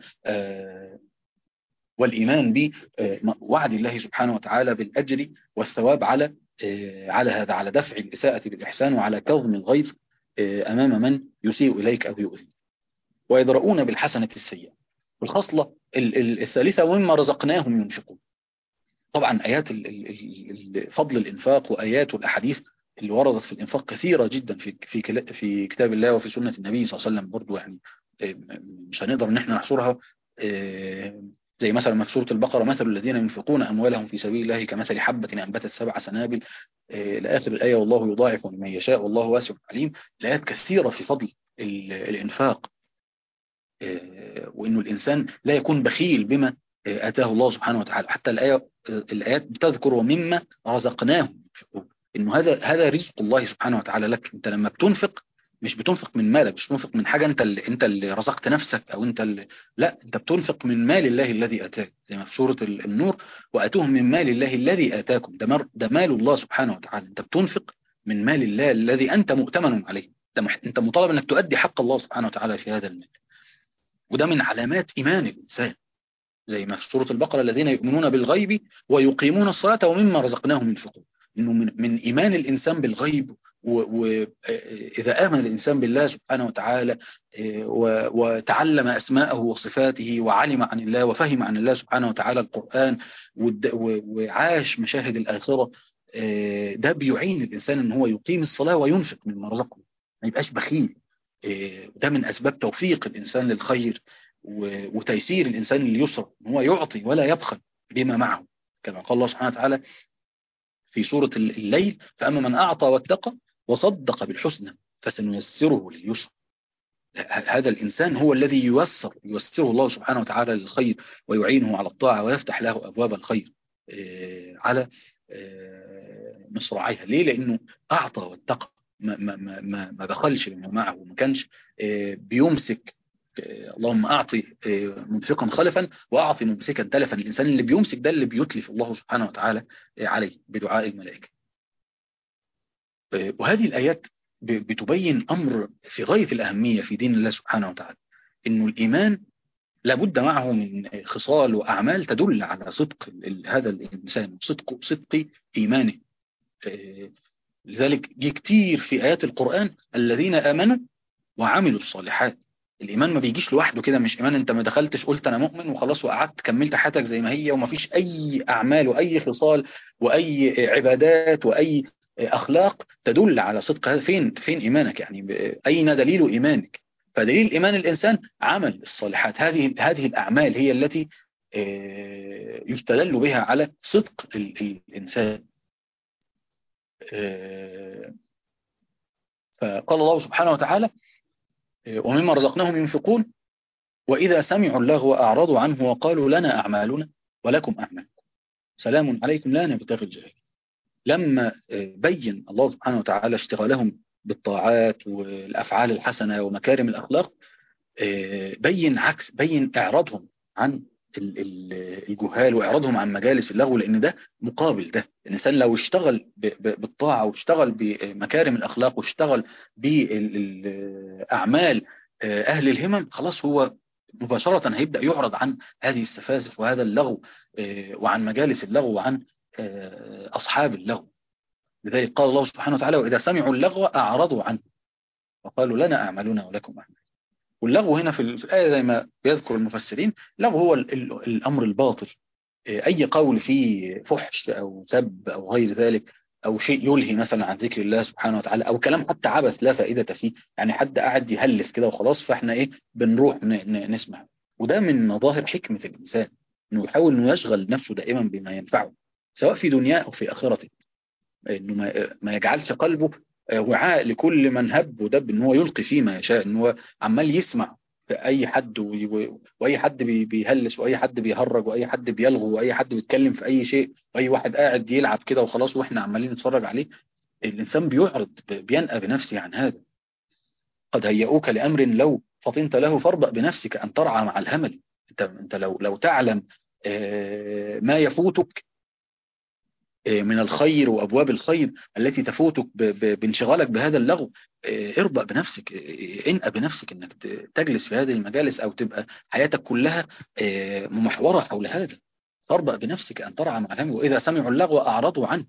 S1: والإيمان بوعد الله سبحانه وتعالى بالأجر والثواب على على هذا على دفع الإساءة بالإحسان وعلى كظم الغيظ أمام من يسيء إليك أو يؤذي ويدرؤون بالحسنة السيئة والخصلة الثالثة ومما رزقناهم ينفقون طبعا آيات فضل الإنفاق وآيات الأحاديث اللي وردت في الإنفاق كثيرة جدا في في في كتاب الله وفي سنة النبي صلى الله عليه وسلم برضو يعني مش هنقدر ان احنا نحصرها زي مثلا في سورة البقرة مثل الذين ينفقون أموالهم في سبيل الله كمثل حبة أنبتت سبع سنابل لآخر الآية والله يضاعف لمن يشاء والله واسع عليم الآيات كثيرة في فضل الإنفاق وإنه الإنسان لا يكون بخيل بما آتاه الله سبحانه وتعالى حتى الآية الآيات بتذكر ومما رزقناهم ينفقون إنه هذا هذا رزق الله سبحانه وتعالى لك أنت لما بتنفق مش بتنفق من مالك مش بتنفق من حاجة انت اللي انت اللي رزقت نفسك او انت اللي لا انت بتنفق من مال الله الذي اتاك زي ما في سورة النور واتوهم من مال الله الذي اتاكم ده, مر ده مال الله سبحانه وتعالى انت بتنفق من مال الله الذي انت مؤتمن عليه ده مح... انت مطالب انك تؤدي حق الله سبحانه وتعالى في هذا المال وده من علامات ايمان الانسان زي ما في سورة البقرة الذين يؤمنون بالغيب ويقيمون الصلاة ومما رزقناهم ينفقون انه من, من ايمان الانسان بالغيب وإذا آمن الإنسان بالله سبحانه وتعالى وتعلم أسماءه وصفاته وعلم عن الله وفهم عن الله سبحانه وتعالى القرآن وعاش مشاهد الآخرة ده بيعين الإنسان أن هو يقيم الصلاة وينفق مما رزقه ما يبقاش بخيل ده من أسباب توفيق الإنسان للخير وتيسير الإنسان لليسر هو يعطي ولا يبخل بما معه كما قال الله سبحانه وتعالى في سورة الليل فأما من أعطى واتقى وصدق بالحسنى فسنيسره لليسر هذا الإنسان هو الذي ييسر ييسره الله سبحانه وتعالى للخير ويعينه على الطاعة ويفتح له أبواب الخير على مصراعيها ليه لأنه أعطى واتقى ما, ما, ما, ما بخلش بما معه وما كانش بيمسك اللهم أعطي منفقا خلفا وأعطي ممسكا تلفا الإنسان اللي بيمسك ده اللي بيتلف الله سبحانه وتعالى عليه بدعاء الملائكة وهذه الآيات بتبين أمر في غاية الأهمية في دين الله سبحانه وتعالى إنه الإيمان لابد معه من خصال وأعمال تدل على صدق هذا الإنسان صدق صدق إيمانه لذلك جه كتير في آيات القرآن الذين آمنوا وعملوا الصالحات الإيمان ما بيجيش لوحده كده مش إيمان أنت ما دخلتش قلت أنا مؤمن وخلاص وقعدت كملت حياتك زي ما هي وما فيش أي أعمال وأي خصال وأي عبادات وأي أخلاق تدل على صدق هذا فين فين إيمانك يعني أين دليل إيمانك فدليل إيمان الإنسان عمل الصالحات هذه هذه الأعمال هي التي يستدل بها على صدق الإنسان فقال الله سبحانه وتعالى ومما رزقناهم ينفقون وإذا سمعوا اللغو أعرضوا عنه وقالوا لنا أعمالنا ولكم أعمالكم سلام عليكم لا نبتغي الجاهل لما بين الله سبحانه وتعالى اشتغالهم بالطاعات والأفعال الحسنة ومكارم الأخلاق بين عكس بين إعراضهم عن الجهال وإعراضهم عن مجالس اللغو لأن ده مقابل ده الإنسان لو اشتغل بالطاعة واشتغل بمكارم الأخلاق واشتغل بأعمال أهل الهمم خلاص هو مباشرة هيبدأ يعرض عن هذه السفاسف وهذا اللغو وعن مجالس اللغو وعن أصحاب اللغو لذلك قال الله سبحانه وتعالى وإذا سمعوا اللغو أعرضوا عنه وقالوا لنا أعمالنا ولكم أعمال واللغو هنا في الآية زي ما بيذكر المفسرين لغو هو الأمر الباطل أي قول فيه فحش أو سب أو غير ذلك أو شيء يلهي مثلا عن ذكر الله سبحانه وتعالى أو كلام حتى عبث لا فائدة فيه يعني حد قاعد يهلس كده وخلاص فإحنا إيه بنروح نسمع وده من مظاهر حكمة الإنسان إنه يحاول إنه يشغل نفسه دائما بما ينفعه سواء في دنياه أو في آخرته إنه ما يجعلش قلبه وعاء لكل من هب ودب ان هو يلقي فيه ما يشاء ان هو عمال يسمع في اي حد واي حد بيهلس واي حد بيهرج واي حد بيلغو واي حد بيتكلم في اي شيء واي واحد قاعد يلعب كده وخلاص واحنا عمالين نتفرج عليه الانسان بيعرض بينأى بنفسه عن هذا قد هيئوك لامر لو فطنت له فاربأ بنفسك ان ترعى مع الهمل انت انت لو لو تعلم ما يفوتك من الخير وأبواب الخير التي تفوتك بانشغالك بهذا اللغو اربأ بنفسك انأى بنفسك انك تجلس في هذه المجالس او تبقى حياتك كلها ممحورة حول هذا فاربأ بنفسك ان ترعى مع الهم واذا سمعوا اللغو اعرضوا عنه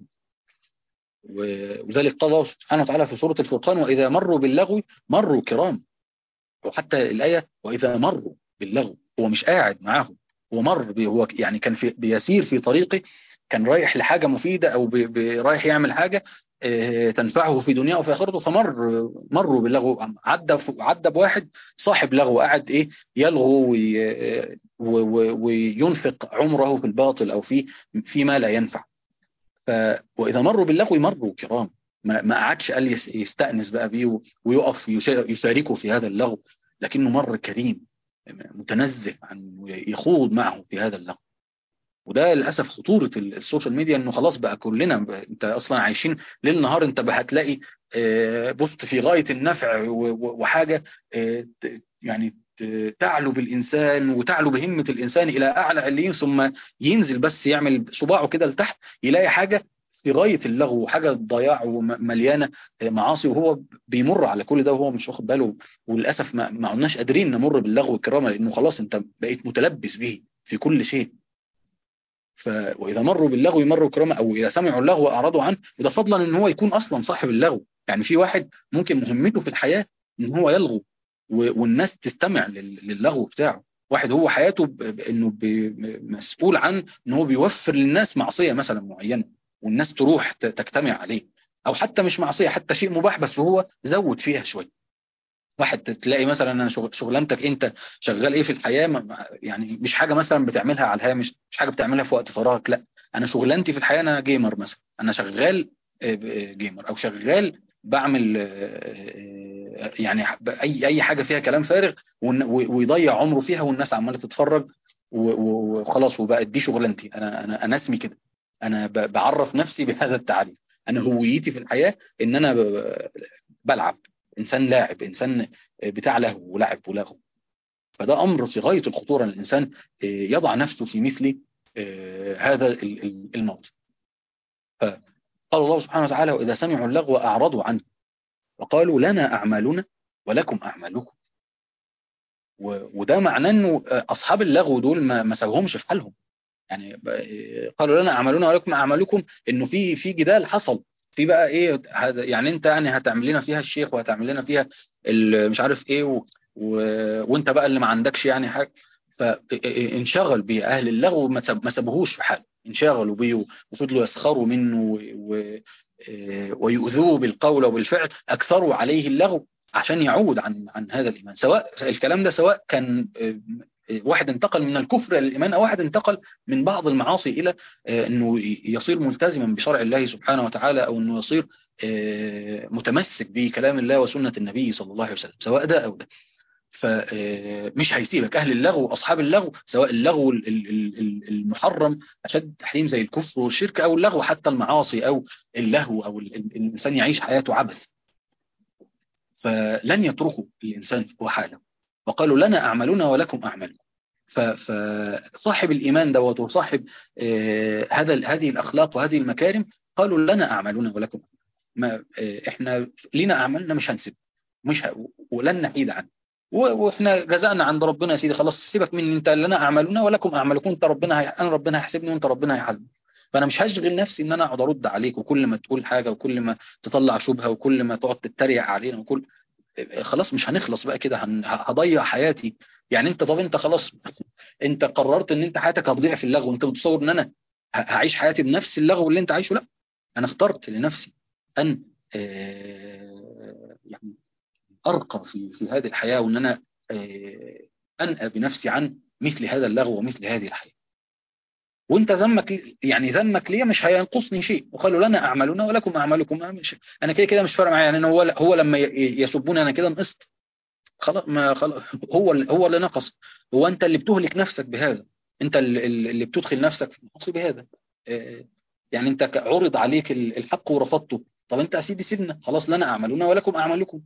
S1: وذلك قال الله سبحانه وتعالى في سورة الفرقان واذا مروا باللغو مروا كرام وحتى الآية واذا مروا باللغو هو مش قاعد معاهم هو مر هو يعني كان في بيسير في طريقه كان رايح لحاجة مفيدة أو رايح يعمل حاجة تنفعه في دنياه وفي آخرته فمر مروا باللغو عدى عدى بواحد صاحب لغو قاعد إيه يلغو وينفق عمره في الباطل أو في فيما لا ينفع ف وإذا مروا باللغو مروا كرام ما ما قعدش قال يستأنس بقى بيه ويقف يشاركه في هذا اللغو لكنه مر كريم متنزه عن يخوض معه في هذا اللغو وده للاسف خطوره السوشيال ميديا انه خلاص بقى كلنا بقى انت اصلا عايشين ليل نهار انت بقى هتلاقي بوست في غايه النفع وحاجه يعني تعلو بالانسان وتعلو بهمه الانسان الى اعلى عليين ثم ينزل بس يعمل صباعه كده لتحت يلاقي حاجه في غايه اللغو وحاجه ضياع ومليانه معاصي وهو بيمر على كل ده وهو مش واخد باله وللاسف ما, ما عدناش قادرين نمر باللغو الكرامه لانه خلاص انت بقيت متلبس به في كل شيء ف... واذا مروا باللغو مروا كرامه او اذا سمعوا اللغو اعرضوا عنه وده فضلا ان هو يكون اصلا صاحب اللغو يعني في واحد ممكن مهمته في الحياه ان هو يلغو و... والناس تستمع لل... للغو بتاعه واحد هو حياته ب... انه ب... مسؤول عن ان هو بيوفر للناس معصيه مثلا معينه والناس تروح تجتمع عليه او حتى مش معصيه حتى شيء مباح بس هو زود فيها شويه واحد تلاقي مثلا انا شغلانتك انت شغال ايه في الحياه يعني مش حاجه مثلا بتعملها على الهامش مش حاجه بتعملها في وقت فراغك لا انا شغلانتي في الحياه انا جيمر مثلا انا شغال جيمر او شغال بعمل يعني اي اي حاجه فيها كلام فارغ ويضيع عمره فيها والناس عماله تتفرج وخلاص وبقت دي شغلانتي انا انا انا اسمي كده انا بعرف نفسي بهذا التعريف انا هويتي في الحياه ان انا بلعب انسان لاعب انسان بتاع لهو ولعب ولغو فده امر في غايه الخطوره ان الانسان يضع نفسه في مثل هذا الموضوع قال الله سبحانه وتعالى وإذا سمعوا اللغو أعرضوا عنه وقالوا لنا أعمالنا ولكم أعمالكم وده معناه أنه أصحاب اللغو دول ما سوهمش في حالهم يعني قالوا لنا أعمالنا ولكم أعمالكم أنه في في جدال حصل في بقى ايه هذا يعني انت يعني هتعمل لنا فيها الشيخ وهتعمل لنا فيها مش عارف ايه و... و... وانت بقى اللي ما عندكش يعني حاجه فانشغل باهل اللغو ما سابوهوش في حاله انشغلوا به وفضلوا يسخروا منه و... ويؤذوه بالقول وبالفعل اكثروا عليه اللغو عشان يعود عن عن هذا الايمان سواء الكلام ده سواء كان واحد انتقل من الكفر الى الايمان او واحد انتقل من بعض المعاصي الى انه يصير ملتزما بشرع الله سبحانه وتعالى او انه يصير متمسك بكلام الله وسنه النبي صلى الله عليه وسلم سواء ده او ده فمش هيسيبك اهل اللغو واصحاب اللغو سواء اللغو المحرم اشد تحريم زي الكفر والشرك او اللغو حتى المعاصي او اللهو او الانسان يعيش حياته عبث فلن يتركوا الانسان وحاله وقالوا لنا اعمالنا ولكم اعمالكم فصاحب الايمان دوت وصاحب هذا هذه الاخلاق وهذه المكارم قالوا لنا اعمالنا ولكم ما احنا لينا اعمالنا مش هنسيب مش ه... ولن نحيد عنه واحنا جزاءنا عند ربنا يا سيدي خلاص سيبك مني انت لنا اعمالنا ولكم اعمالكم انت ربنا هي... انا ربنا هيحاسبني وانت ربنا هيحاسبني فانا مش هشغل نفسي ان انا اقعد ارد عليك وكل ما تقول حاجه وكل ما تطلع شبهه وكل ما تقعد تتريق علينا وكل خلاص مش هنخلص بقى كده هن... هضيع حياتي يعني انت طب انت خلاص انت قررت ان انت حياتك هتضيع في اللغو انت بتصور ان انا هعيش حياتي بنفس اللغو اللي انت عايشه لا انا اخترت لنفسي ان يعني ارقى في في هذه الحياه وان انا انأى بنفسي عن مثل هذا اللغو ومثل هذه الحياه وانت ذمك يعني ذمك ليا مش هينقصني شيء وقالوا لنا اعمالنا ولكم اعمالكم مش انا كده كده مش فارق معايا يعني هو هو لما يسبوني انا كده نقصت خلاص ما خلاص هو هو اللي نقص هو انت اللي بتهلك نفسك بهذا انت اللي بتدخل نفسك في المعاصي بهذا يعني انت عرض عليك الحق ورفضته طب انت يا سيدي سيبنا خلاص لنا اعمالنا ولكم اعمالكم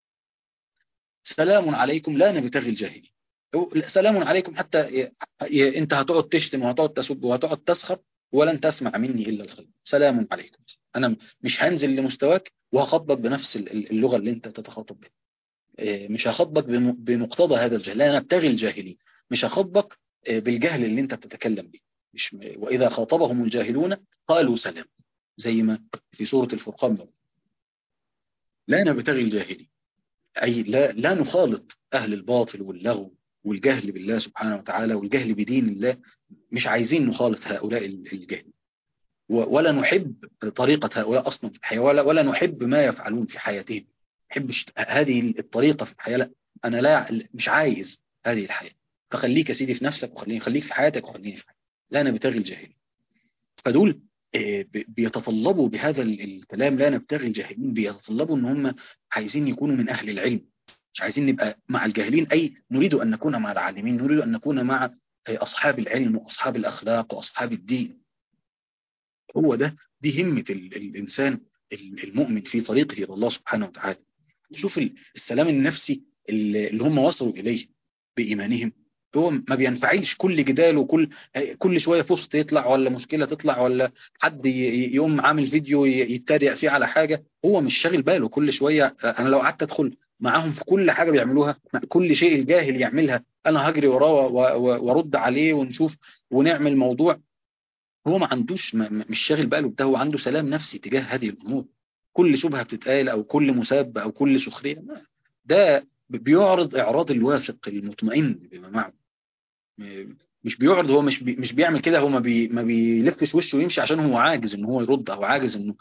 S1: سلام عليكم لا نبتغي الجاهلين سلام عليكم حتى ي... ي... انت هتقعد تشتم وهتقعد تسب وهتقعد تسخر ولن تسمع مني الا الخير سلام عليكم انا مش هنزل لمستواك وهخاطبك بنفس اللغه اللي انت تتخاطب بها مش هخاطبك بمقتضى هذا الجهل لا نبتغي الجاهلين مش هخاطبك بالجهل اللي انت بتتكلم به مش واذا خاطبهم الجاهلون قالوا سلام زي ما في سوره الفرقان لا نبتغي الجاهلين اي لا لا نخالط اهل الباطل واللغو والجهل بالله سبحانه وتعالى والجهل بدين الله مش عايزين نخالط هؤلاء الجهل ولا نحب طريقة هؤلاء أصلا في الحياة ولا, ولا نحب ما يفعلون في حياتهم نحبش هذه الطريقة في الحياة لا أنا لا مش عايز هذه الحياة فخليك يا سيدي في نفسك وخليني خليك في حياتك وخليني في حياتك لا نبتغي الجاهلين فدول بيتطلبوا بهذا الكلام لا نبتغي الجاهلين بيتطلبوا ان هم عايزين يكونوا من اهل العلم مش عايزين نبقى مع الجاهلين أي نريد أن نكون مع العالمين نريد أن نكون مع أصحاب العلم وأصحاب الأخلاق وأصحاب الدين هو ده دي همة الإنسان المؤمن في طريقه إلى الله سبحانه وتعالى شوف السلام النفسي اللي هم وصلوا إليه بإيمانهم هو ما بينفعلش كل جدال وكل كل شويه بوست يطلع ولا مشكله تطلع ولا حد يقوم عامل فيديو يتريق فيه على حاجه هو مش شاغل باله كل شويه انا لو قعدت ادخل معاهم في كل حاجه بيعملوها كل شيء الجاهل يعملها انا هجري وراه وارد عليه ونشوف ونعمل موضوع هو ما عندوش مش شاغل باله بده هو عنده سلام نفسي تجاه هذه الامور كل شبهه بتتقال او كل مسابه او كل سخريه ده بيعرض اعراض الواثق المطمئن بما معه مش بيعرض هو مش بي مش بيعمل كده هو ما, بي ما بيلفش وشه ويمشي عشان هو عاجز ان هو يرد او عاجز انه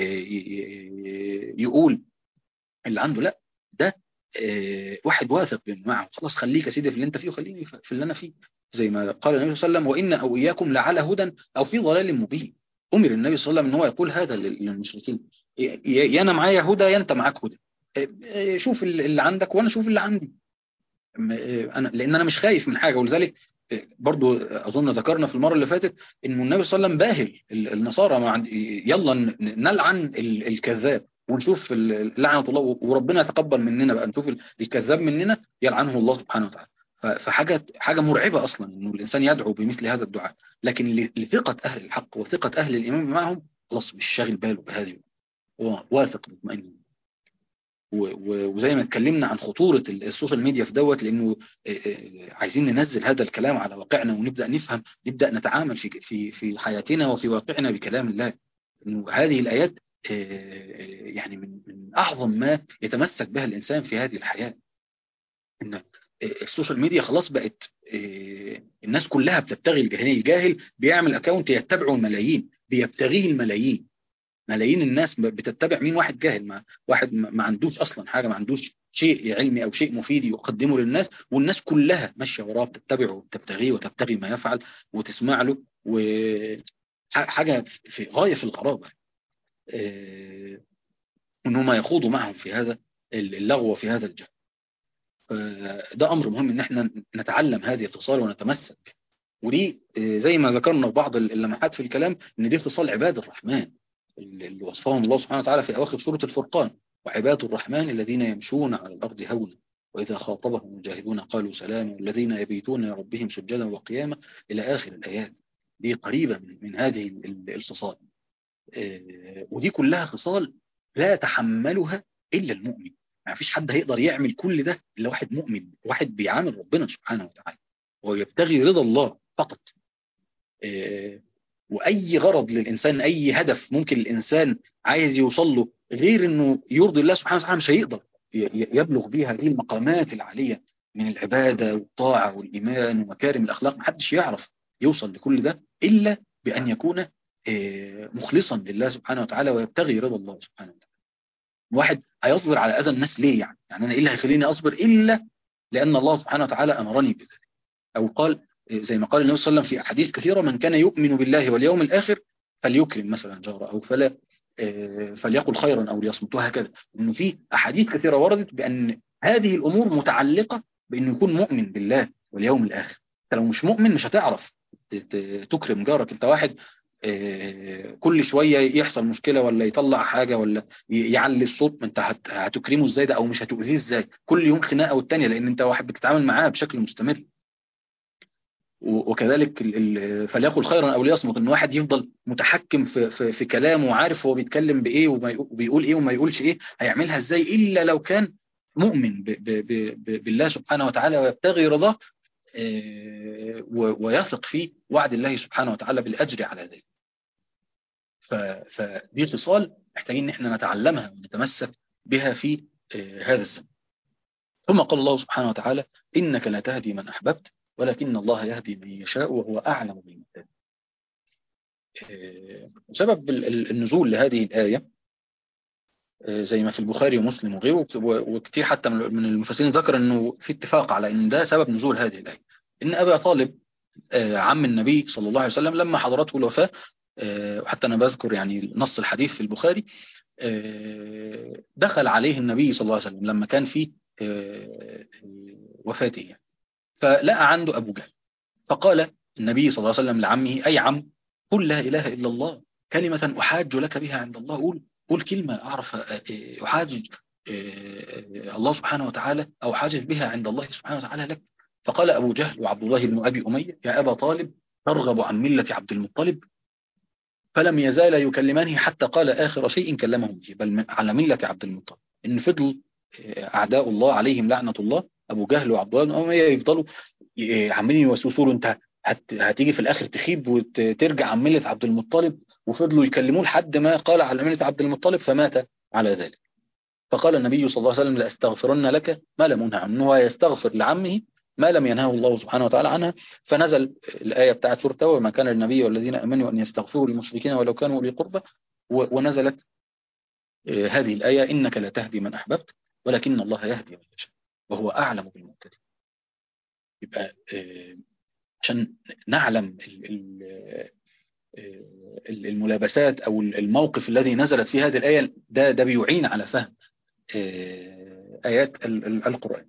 S1: يقول اللي عنده لا ده واحد واثق معه خلاص خليك يا سيدي في اللي انت فيه وخليني في اللي انا فيه زي ما قال النبي صلى الله عليه وسلم وان او اياكم لعلى هدى او في ضلال مبين امر النبي صلى الله عليه وسلم ان هو يقول هذا للمشركين يا انا معايا هدى يا انت معاك هدى شوف اللي عندك وانا اشوف اللي عندي انا لان انا مش خايف من حاجه ولذلك برضو اظن ذكرنا في المره اللي فاتت ان النبي صلى الله عليه وسلم باهل النصارى يلا نلعن الكذاب ونشوف لعنه الله وربنا يتقبل مننا بقى نشوف الكذاب مننا يلعنه الله سبحانه وتعالى فحاجه حاجه مرعبه اصلا انه الانسان يدعو بمثل هذا الدعاء لكن لثقه اهل الحق وثقه اهل الايمان معهم خلاص مش شاغل باله بهذه هو واثق مطمئن وزي ما اتكلمنا عن خطورة السوشيال ميديا في دوت لأنه عايزين ننزل هذا الكلام على واقعنا ونبدأ نفهم نبدأ نتعامل في في في حياتنا وفي واقعنا بكلام الله إنه هذه الآيات يعني من من أعظم ما يتمسك بها الإنسان في هذه الحياة إن السوشيال ميديا خلاص بقت الناس كلها بتبتغي الجاهلية الجاهل بيعمل أكاونت يتبعه الملايين بيبتغيه الملايين ملايين الناس بتتبع مين واحد جاهل ما واحد ما عندوش اصلا حاجه ما عندوش شيء علمي او شيء مفيد يقدمه للناس والناس كلها ماشيه وراه بتتبعه وتبتغيه وتبتغي ما يفعل وتسمع له وحاجه في غايه في الغرابه ان هم يخوضوا معهم في هذا اللغو في هذا الجهل ده امر مهم ان احنا نتعلم هذه الخصال ونتمسك ودي زي ما ذكرنا في بعض اللمحات في الكلام ان دي خصال عباد الرحمن اللي وصفهم الله سبحانه وتعالى في أواخر سورة الفرقان وعباد الرحمن الذين يمشون على الأرض هونا وإذا خاطبهم المجاهدون قالوا سلاما والذين يبيتون لربهم سجدا وقياما إلى آخر الآيات دي قريبة من, من هذه الخصال ودي كلها خصال لا يتحملها إلا المؤمن ما فيش حد هيقدر يعمل كل ده إلا واحد مؤمن واحد بيعامل ربنا سبحانه وتعالى ويبتغي رضا الله فقط واي غرض للانسان اي هدف ممكن الانسان عايز يوصل له غير انه يرضي الله سبحانه وتعالى مش هيقدر يبلغ بيها هذه المقامات العاليه من العباده والطاعه والايمان ومكارم الاخلاق محدش يعرف يوصل لكل ده الا بان يكون مخلصا لله سبحانه وتعالى ويبتغي رضا الله سبحانه وتعالى واحد هيصبر على اذى الناس ليه يعني يعني انا ايه اللي هيخليني اصبر الا لان الله سبحانه وتعالى امرني بذلك او قال زي ما قال النبي صلى الله عليه وسلم في أحاديث كثيرة من كان يؤمن بالله واليوم الآخر فليكرم مثلا جاره أو فلا فليقل خيرا أو ليصمت وهكذا إنه في أحاديث كثيرة وردت بأن هذه الأمور متعلقة بأنه يكون مؤمن بالله واليوم الآخر أنت لو مش مؤمن مش هتعرف تكرم جارك أنت واحد كل شوية يحصل مشكلة ولا يطلع حاجة ولا يعلي الصوت ما انت هتكرمه ازاي ده او مش هتؤذيه ازاي كل يوم خناقة والتانية لان انت واحد بتتعامل معاه بشكل مستمر وكذلك فليقل خيرا او ليصمت ان واحد يفضل متحكم في, في, في كلامه وعارف هو بيتكلم بايه وبيقول ايه وما يقولش ايه هيعملها ازاي الا لو كان مؤمن ب ب ب بالله سبحانه وتعالى ويبتغي رضاه ويثق في وعد الله سبحانه وتعالى بالاجر على ذلك فدي خصال محتاجين ان احنا نتعلمها ونتمسك بها في هذا الزمن ثم قال الله سبحانه وتعالى انك لا تهدي من احببت ولكن الله يهدي من يشاء وهو أعلم بالمهتدين سبب النزول لهذه الآية زي ما في البخاري ومسلم وغيره وكتير حتى من المفسرين ذكر أنه في اتفاق على أن ده سبب نزول هذه الآية إن أبا طالب عم النبي صلى الله عليه وسلم لما حضرته الوفاة وحتى أنا بذكر يعني نص الحديث في البخاري دخل عليه النبي صلى الله عليه وسلم لما كان في وفاته يعني فلقى عنده أبو جهل فقال النبي صلى الله عليه وسلم لعمه أي عم قل لا إله إلا الله كلمة أحاج لك بها عند الله قول قول كلمة أعرف أحاجج الله سبحانه وتعالى أو حاجج بها عند الله سبحانه وتعالى لك فقال أبو جهل وعبد الله بن أبي أمية يا أبا طالب ترغب عن ملة عبد المطلب فلم يزال يكلمانه حتى قال آخر شيء كلمه به بل على ملة عبد المطلب إن فضل أعداء الله عليهم لعنة الله أبو جهل وعبد الله بن أمية يفضلوا عمالين يوسوسوا له أنت هتيجي في الآخر تخيب وترجع عن ملة عبد المطلب وفضلوا يكلموه لحد ما قال على ملة عبد المطلب فمات على ذلك فقال النبي صلى الله عليه وسلم لأستغفرن لك ما لم أنهى عنه هو يستغفر لعمه ما لم ينهه الله سبحانه وتعالى عنها فنزل الآية بتاعت سورة التوبة ما كان للنبي والذين آمنوا أن يستغفروا للمشركين ولو كانوا أولي قربى ونزلت هذه الآية إنك لا تهدي من أحببت ولكن الله يهدي من يشاء وهو أعلم بالمهتدين يبقى عشان نعلم الملابسات أو الموقف الذي نزلت في هذه الآية ده, ده بيعين على فهم آيات القرآن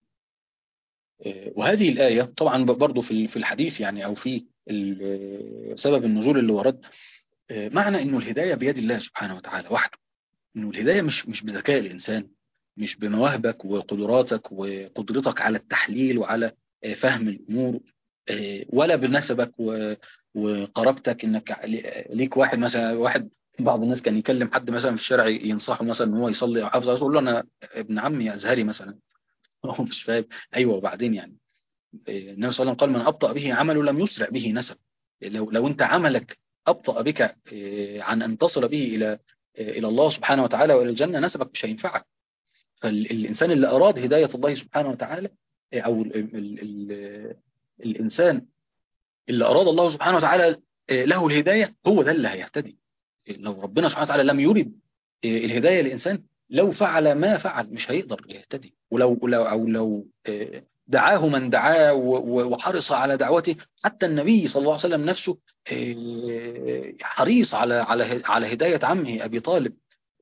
S1: وهذه الآية طبعا برضو في الحديث يعني أو في سبب النزول اللي ورد معنى أنه الهداية بيد الله سبحانه وتعالى وحده أنه الهداية مش مش بذكاء الإنسان مش بمواهبك وقدراتك وقدرتك على التحليل وعلى فهم الأمور ولا بنسبك وقرابتك انك ليك واحد مثلا واحد بعض الناس كان يكلم حد مثلا في الشارع ينصحه مثلا ان هو يصلي او حافظ يقول له انا ابن عمي ازهري مثلا هو مش فاهم ايوه وبعدين يعني النبي صلى الله عليه وسلم قال من ابطا به عمله لم يسرع به نسب لو لو انت عملك ابطا بك عن ان تصل به الى الى الله سبحانه وتعالى والى الجنه نسبك مش هينفعك فالانسان اللي اراد هدايه الله سبحانه وتعالى او ال ال ال الانسان اللي اراد الله سبحانه وتعالى له الهدايه هو ده اللي هيهتدي لو ربنا سبحانه وتعالى لم يرد الهدايه للانسان لو فعل ما فعل مش هيقدر يهتدي ولو لو او لو دعاه من دعاه وحرص على دعوته حتى النبي صلى الله عليه وسلم نفسه حريص على على على هدايه عمه ابي طالب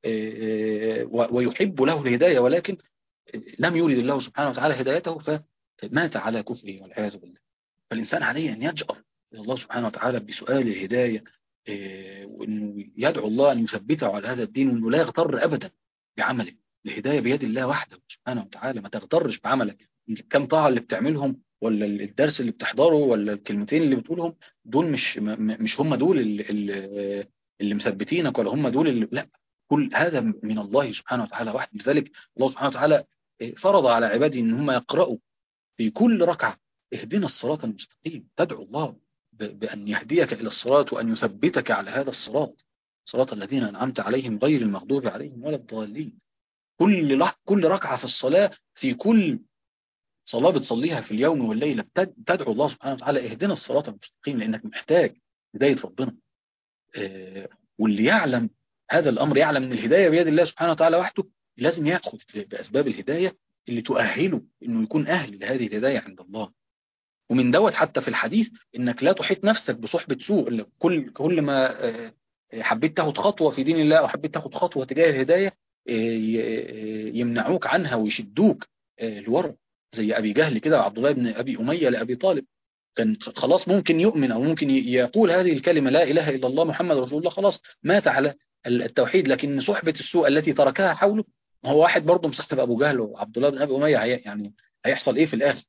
S1: ويحب له الهدايه ولكن لم يرد الله سبحانه وتعالى هدايته فمات على كفره والعياذ بالله فالإنسان عليه أن يجأر إلى الله سبحانه وتعالى بسؤال الهداية وأنه يدعو الله أن يثبته على هذا الدين وأنه لا يغتر أبدا بعمله الهداية بيد الله وحده سبحانه وتعالى ما تغترش بعملك كم طاعة اللي بتعملهم ولا الدرس اللي بتحضره ولا الكلمتين اللي بتقولهم دول مش مش هم دول اللي, اللي مثبتينك ولا هم دول اللي لا كل هذا من الله سبحانه وتعالى وحده لذلك الله سبحانه وتعالى فرض على عباده ان هم يقرأوا في كل ركعة اهدنا الصراط المستقيم تدعو الله بأن يهديك إلى الصراط وأن يثبتك على هذا الصراط صراط الذين أنعمت عليهم غير المغضوب عليهم ولا الضالين كل كل ركعة في الصلاة في كل صلاة بتصليها في اليوم والليلة تدعو الله سبحانه وتعالى اهدنا الصراط المستقيم لأنك محتاج هداية ربنا واللي يعلم هذا الأمر يعلم أن الهداية بيد الله سبحانه وتعالى وحده لازم يأخذ بأسباب الهداية اللي تؤهله أنه يكون أهل لهذه الهداية عند الله ومن دوت حتى في الحديث انك لا تحيط نفسك بصحبة سوء كل كل ما حبيت تاخد خطوة في دين الله او حبيت تاخد خطوة تجاه الهداية يمنعوك عنها ويشدوك لورا زي ابي جهل كده وعبد الله بن ابي امية لابي طالب كان خلاص ممكن يؤمن او ممكن يقول هذه الكلمة لا اله الا الله محمد رسول الله خلاص مات على التوحيد لكن صحبة السوء التي تركها حوله هو واحد برضه مصاحب ابو جهل وعبد الله بن ابي امية يعني هيحصل ايه في الاخر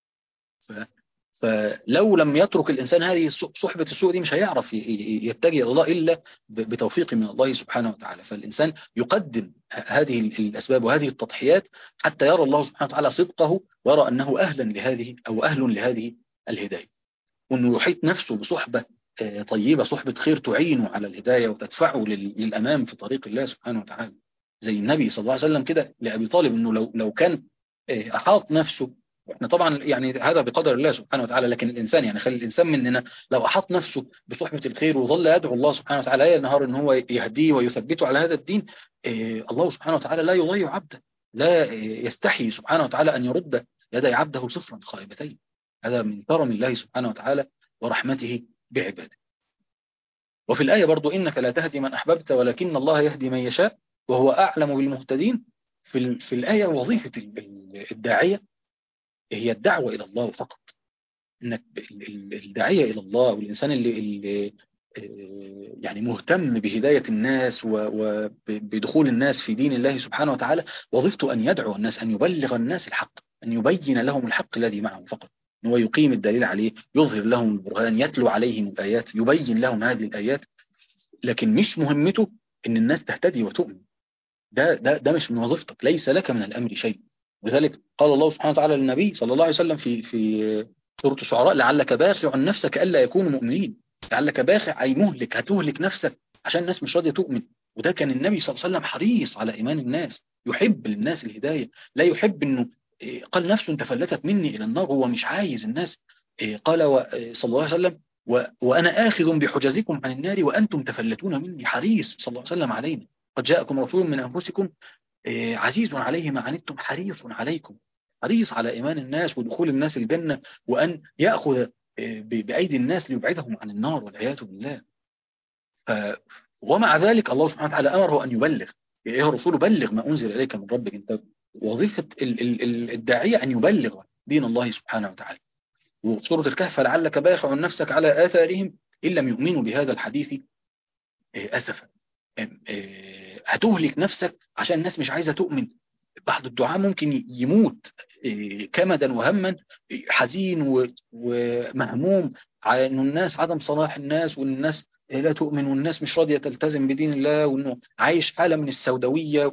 S1: فلو لم يترك الإنسان هذه صحبة السوء دي مش هيعرف يتجه إلى الله إلا بتوفيق من الله سبحانه وتعالى فالإنسان يقدم هذه الأسباب وهذه التضحيات حتى يرى الله سبحانه وتعالى صدقه ويرى أنه أهلا لهذه أو أهل لهذه الهداية وأنه يحيط نفسه بصحبة طيبة صحبة خير تعينه على الهداية وتدفعه للأمام في طريق الله سبحانه وتعالى زي النبي صلى الله عليه وسلم كده لأبي طالب أنه لو, لو كان أحاط نفسه احنا طبعا يعني هذا بقدر الله سبحانه وتعالى لكن الانسان يعني خلي الانسان مننا لو احاط نفسه بصحبه الخير وظل يدعو الله سبحانه وتعالى ليل نهار ان هو يهديه ويثبته على هذا الدين إيه الله سبحانه وتعالى لا يضيع عبده لا يستحي سبحانه وتعالى ان يرد يدي عبده صفرا خائبتين هذا من كرم الله سبحانه وتعالى ورحمته بعباده وفي الآية برضو إنك لا تهدي من أحببت ولكن الله يهدي من يشاء وهو أعلم بالمهتدين في, في الآية وظيفة الداعية هي الدعوة إلى الله فقط إنك الداعية إلى الله والإنسان اللي, اللي يعني مهتم بهداية الناس وبدخول الناس في دين الله سبحانه وتعالى وظيفته أن يدعو الناس أن يبلغ الناس الحق أن يبين لهم الحق الذي معهم فقط أن هو يقيم الدليل عليه يظهر لهم البرهان يتلو عليهم الآيات يبين لهم هذه الآيات لكن مش مهمته أن الناس تهتدي وتؤمن ده, ده, ده مش من وظيفتك ليس لك من الأمر شيء لذلك قال الله سبحانه وتعالى للنبي صلى الله عليه وسلم في في سورة الشعراء لعلك باخع نفسك ألا يكونوا مؤمنين لعلك باخع أي مهلك هتهلك نفسك عشان الناس مش راضية تؤمن وده كان النبي صلى الله عليه وسلم حريص على إيمان الناس يحب للناس الهداية لا يحب أنه قال نفسه تفلتت مني إلى النار هو مش عايز الناس قال صلى الله عليه وسلم وأنا آخذ بحجزكم عن النار وأنتم تفلتون مني حريص صلى الله عليه وسلم علينا قد جاءكم رسول من أنفسكم عزيز عليه ما عنتم حريص عليكم حريص على إيمان الناس ودخول الناس الجنة وأن يأخذ بأيدي الناس ليبعدهم عن النار والعياذ بالله ف ومع ذلك الله سبحانه وتعالى أمره أن يبلغ يا رسول بلغ ما أنزل إليك من ربك انت وظيفة الداعية أن يبلغ دين الله سبحانه وتعالى وسورة الكهف فلعلك باخع نفسك على آثارهم إن لم يؤمنوا بهذا الحديث أسفا هتهلك نفسك عشان الناس مش عايزة تؤمن بعض الدعاء ممكن يموت كمدا وهما حزين ومهموم على أن الناس عدم صلاح الناس والناس لا تؤمن والناس مش راضية تلتزم بدين الله وأنه عايش حالة من السوداوية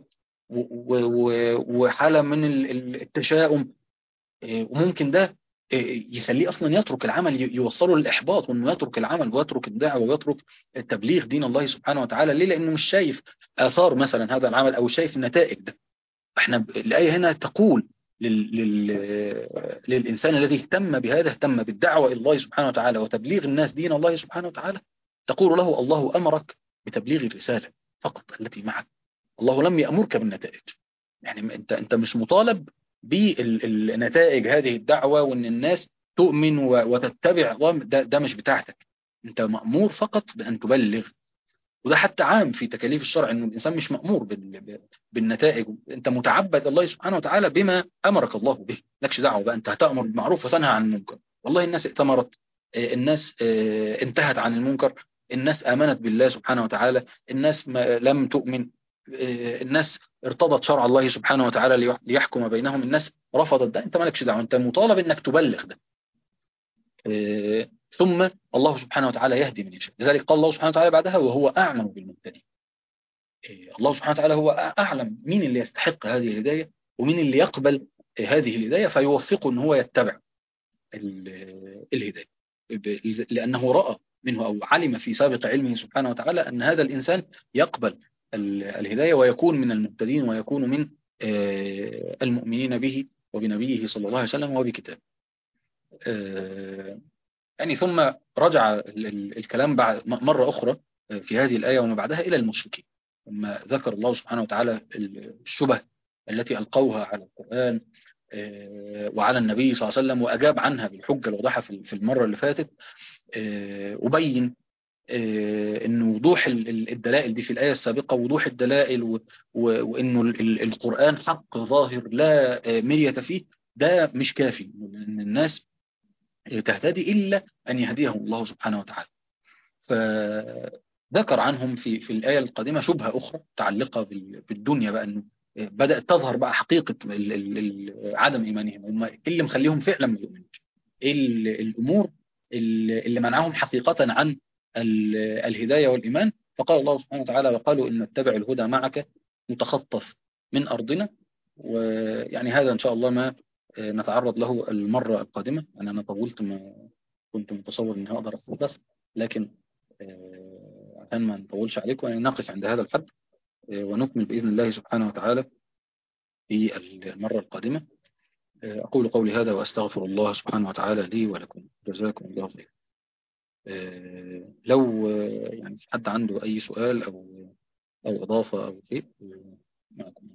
S1: وحالة من التشاؤم وممكن ده يخليه أصلا يترك العمل يوصله للإحباط وأنه يترك العمل ويترك الدعوة ويترك تبليغ دين الله سبحانه وتعالى ليه لأنه مش شايف آثار مثلا هذا العمل أو شايف النتائج ده احنا الآية هنا تقول لل... لل... للإنسان الذي اهتم بهذا اهتم بالدعوة إلى الله سبحانه وتعالى وتبليغ الناس دين الله سبحانه وتعالى تقول له الله أمرك بتبليغ الرسالة فقط التي معك الله لم يأمرك بالنتائج يعني انت انت مش مطالب بالنتائج هذه الدعوة وان الناس تؤمن وتتبع ده, ده مش بتاعتك انت مأمور فقط بأن تبلغ وده حتى عام في تكاليف الشرع انه الانسان مش مأمور بالنتائج انت متعبد الله سبحانه وتعالى بما امرك الله به لكش دعوه بقى انت هتأمر بالمعروف وتنهى عن المنكر والله الناس ائتمرت الناس انتهت عن المنكر الناس آمنت بالله سبحانه وتعالى الناس ما لم تؤمن الناس ارتضت شرع الله سبحانه وتعالى ليحكم بينهم الناس رفضت ده انت مالكش دعوه انت مطالب انك تبلغ ده ثم الله سبحانه وتعالى يهدي من يشاء لذلك قال الله سبحانه وتعالى بعدها وهو أعلم بالمهتدين الله سبحانه وتعالى هو أعلم مين اللي يستحق هذه الهداية ومين اللي يقبل هذه الهداية فيوفقه أن هو يتبع الهداية لأنه رأى منه أو علم في سابق علمه سبحانه وتعالى أن هذا الإنسان يقبل الهداية ويكون من المهتدين ويكون من المؤمنين به وبنبيه صلى الله عليه وسلم وبكتابه يعني ثم رجع الكلام بعد مرة أخرى في هذه الآية وما بعدها إلى المشركين ثم ذكر الله سبحانه وتعالى الشبه التي ألقوها على القرآن وعلى النبي صلى الله عليه وسلم وأجاب عنها بالحجة الواضحة في المرة اللي فاتت وبين ان وضوح الدلائل دي في الآية السابقة وضوح الدلائل وانه القرآن حق ظاهر لا مرية فيه ده مش كافي ان الناس تهتدي إلا أن يهديهم الله سبحانه وتعالى فذكر عنهم في في الآية القادمة شبهة أخرى متعلقة بالدنيا بقى أنه بدأت تظهر بقى حقيقة عدم إيمانهم هم إيه اللي مخليهم فعلا ما يؤمنوش إيه الأمور اللي منعهم حقيقة عن الهداية والإيمان فقال الله سبحانه وتعالى وقالوا إن نتبع الهدى معك نتخطف من أرضنا ويعني هذا إن شاء الله ما نتعرض له المرة القادمة أنا أنا طولت ما كنت متصور أني هقدر أتحدث لكن عشان ما نطولش عليكم يعني نقف عند هذا الحد ونكمل بإذن الله سبحانه وتعالى في المرة القادمة أقول قولي هذا وأستغفر الله سبحانه وتعالى لي ولكم جزاكم الله خير لو يعني حد عنده أي سؤال أو أو إضافة أو شيء معكم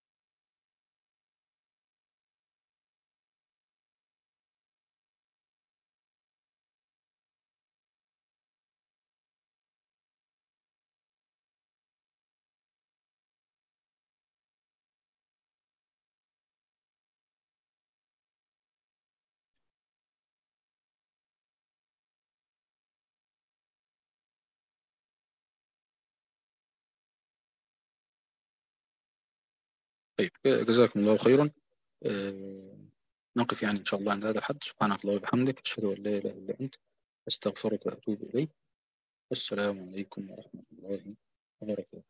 S1: طيب جزاكم الله خيرا نقف يعني إن شاء الله عند هذا الحد سبحانك الله وبحمدك أشهد أن لا إله إلا أنت أستغفرك وأتوب إليك والسلام عليكم ورحمة الله وبركاته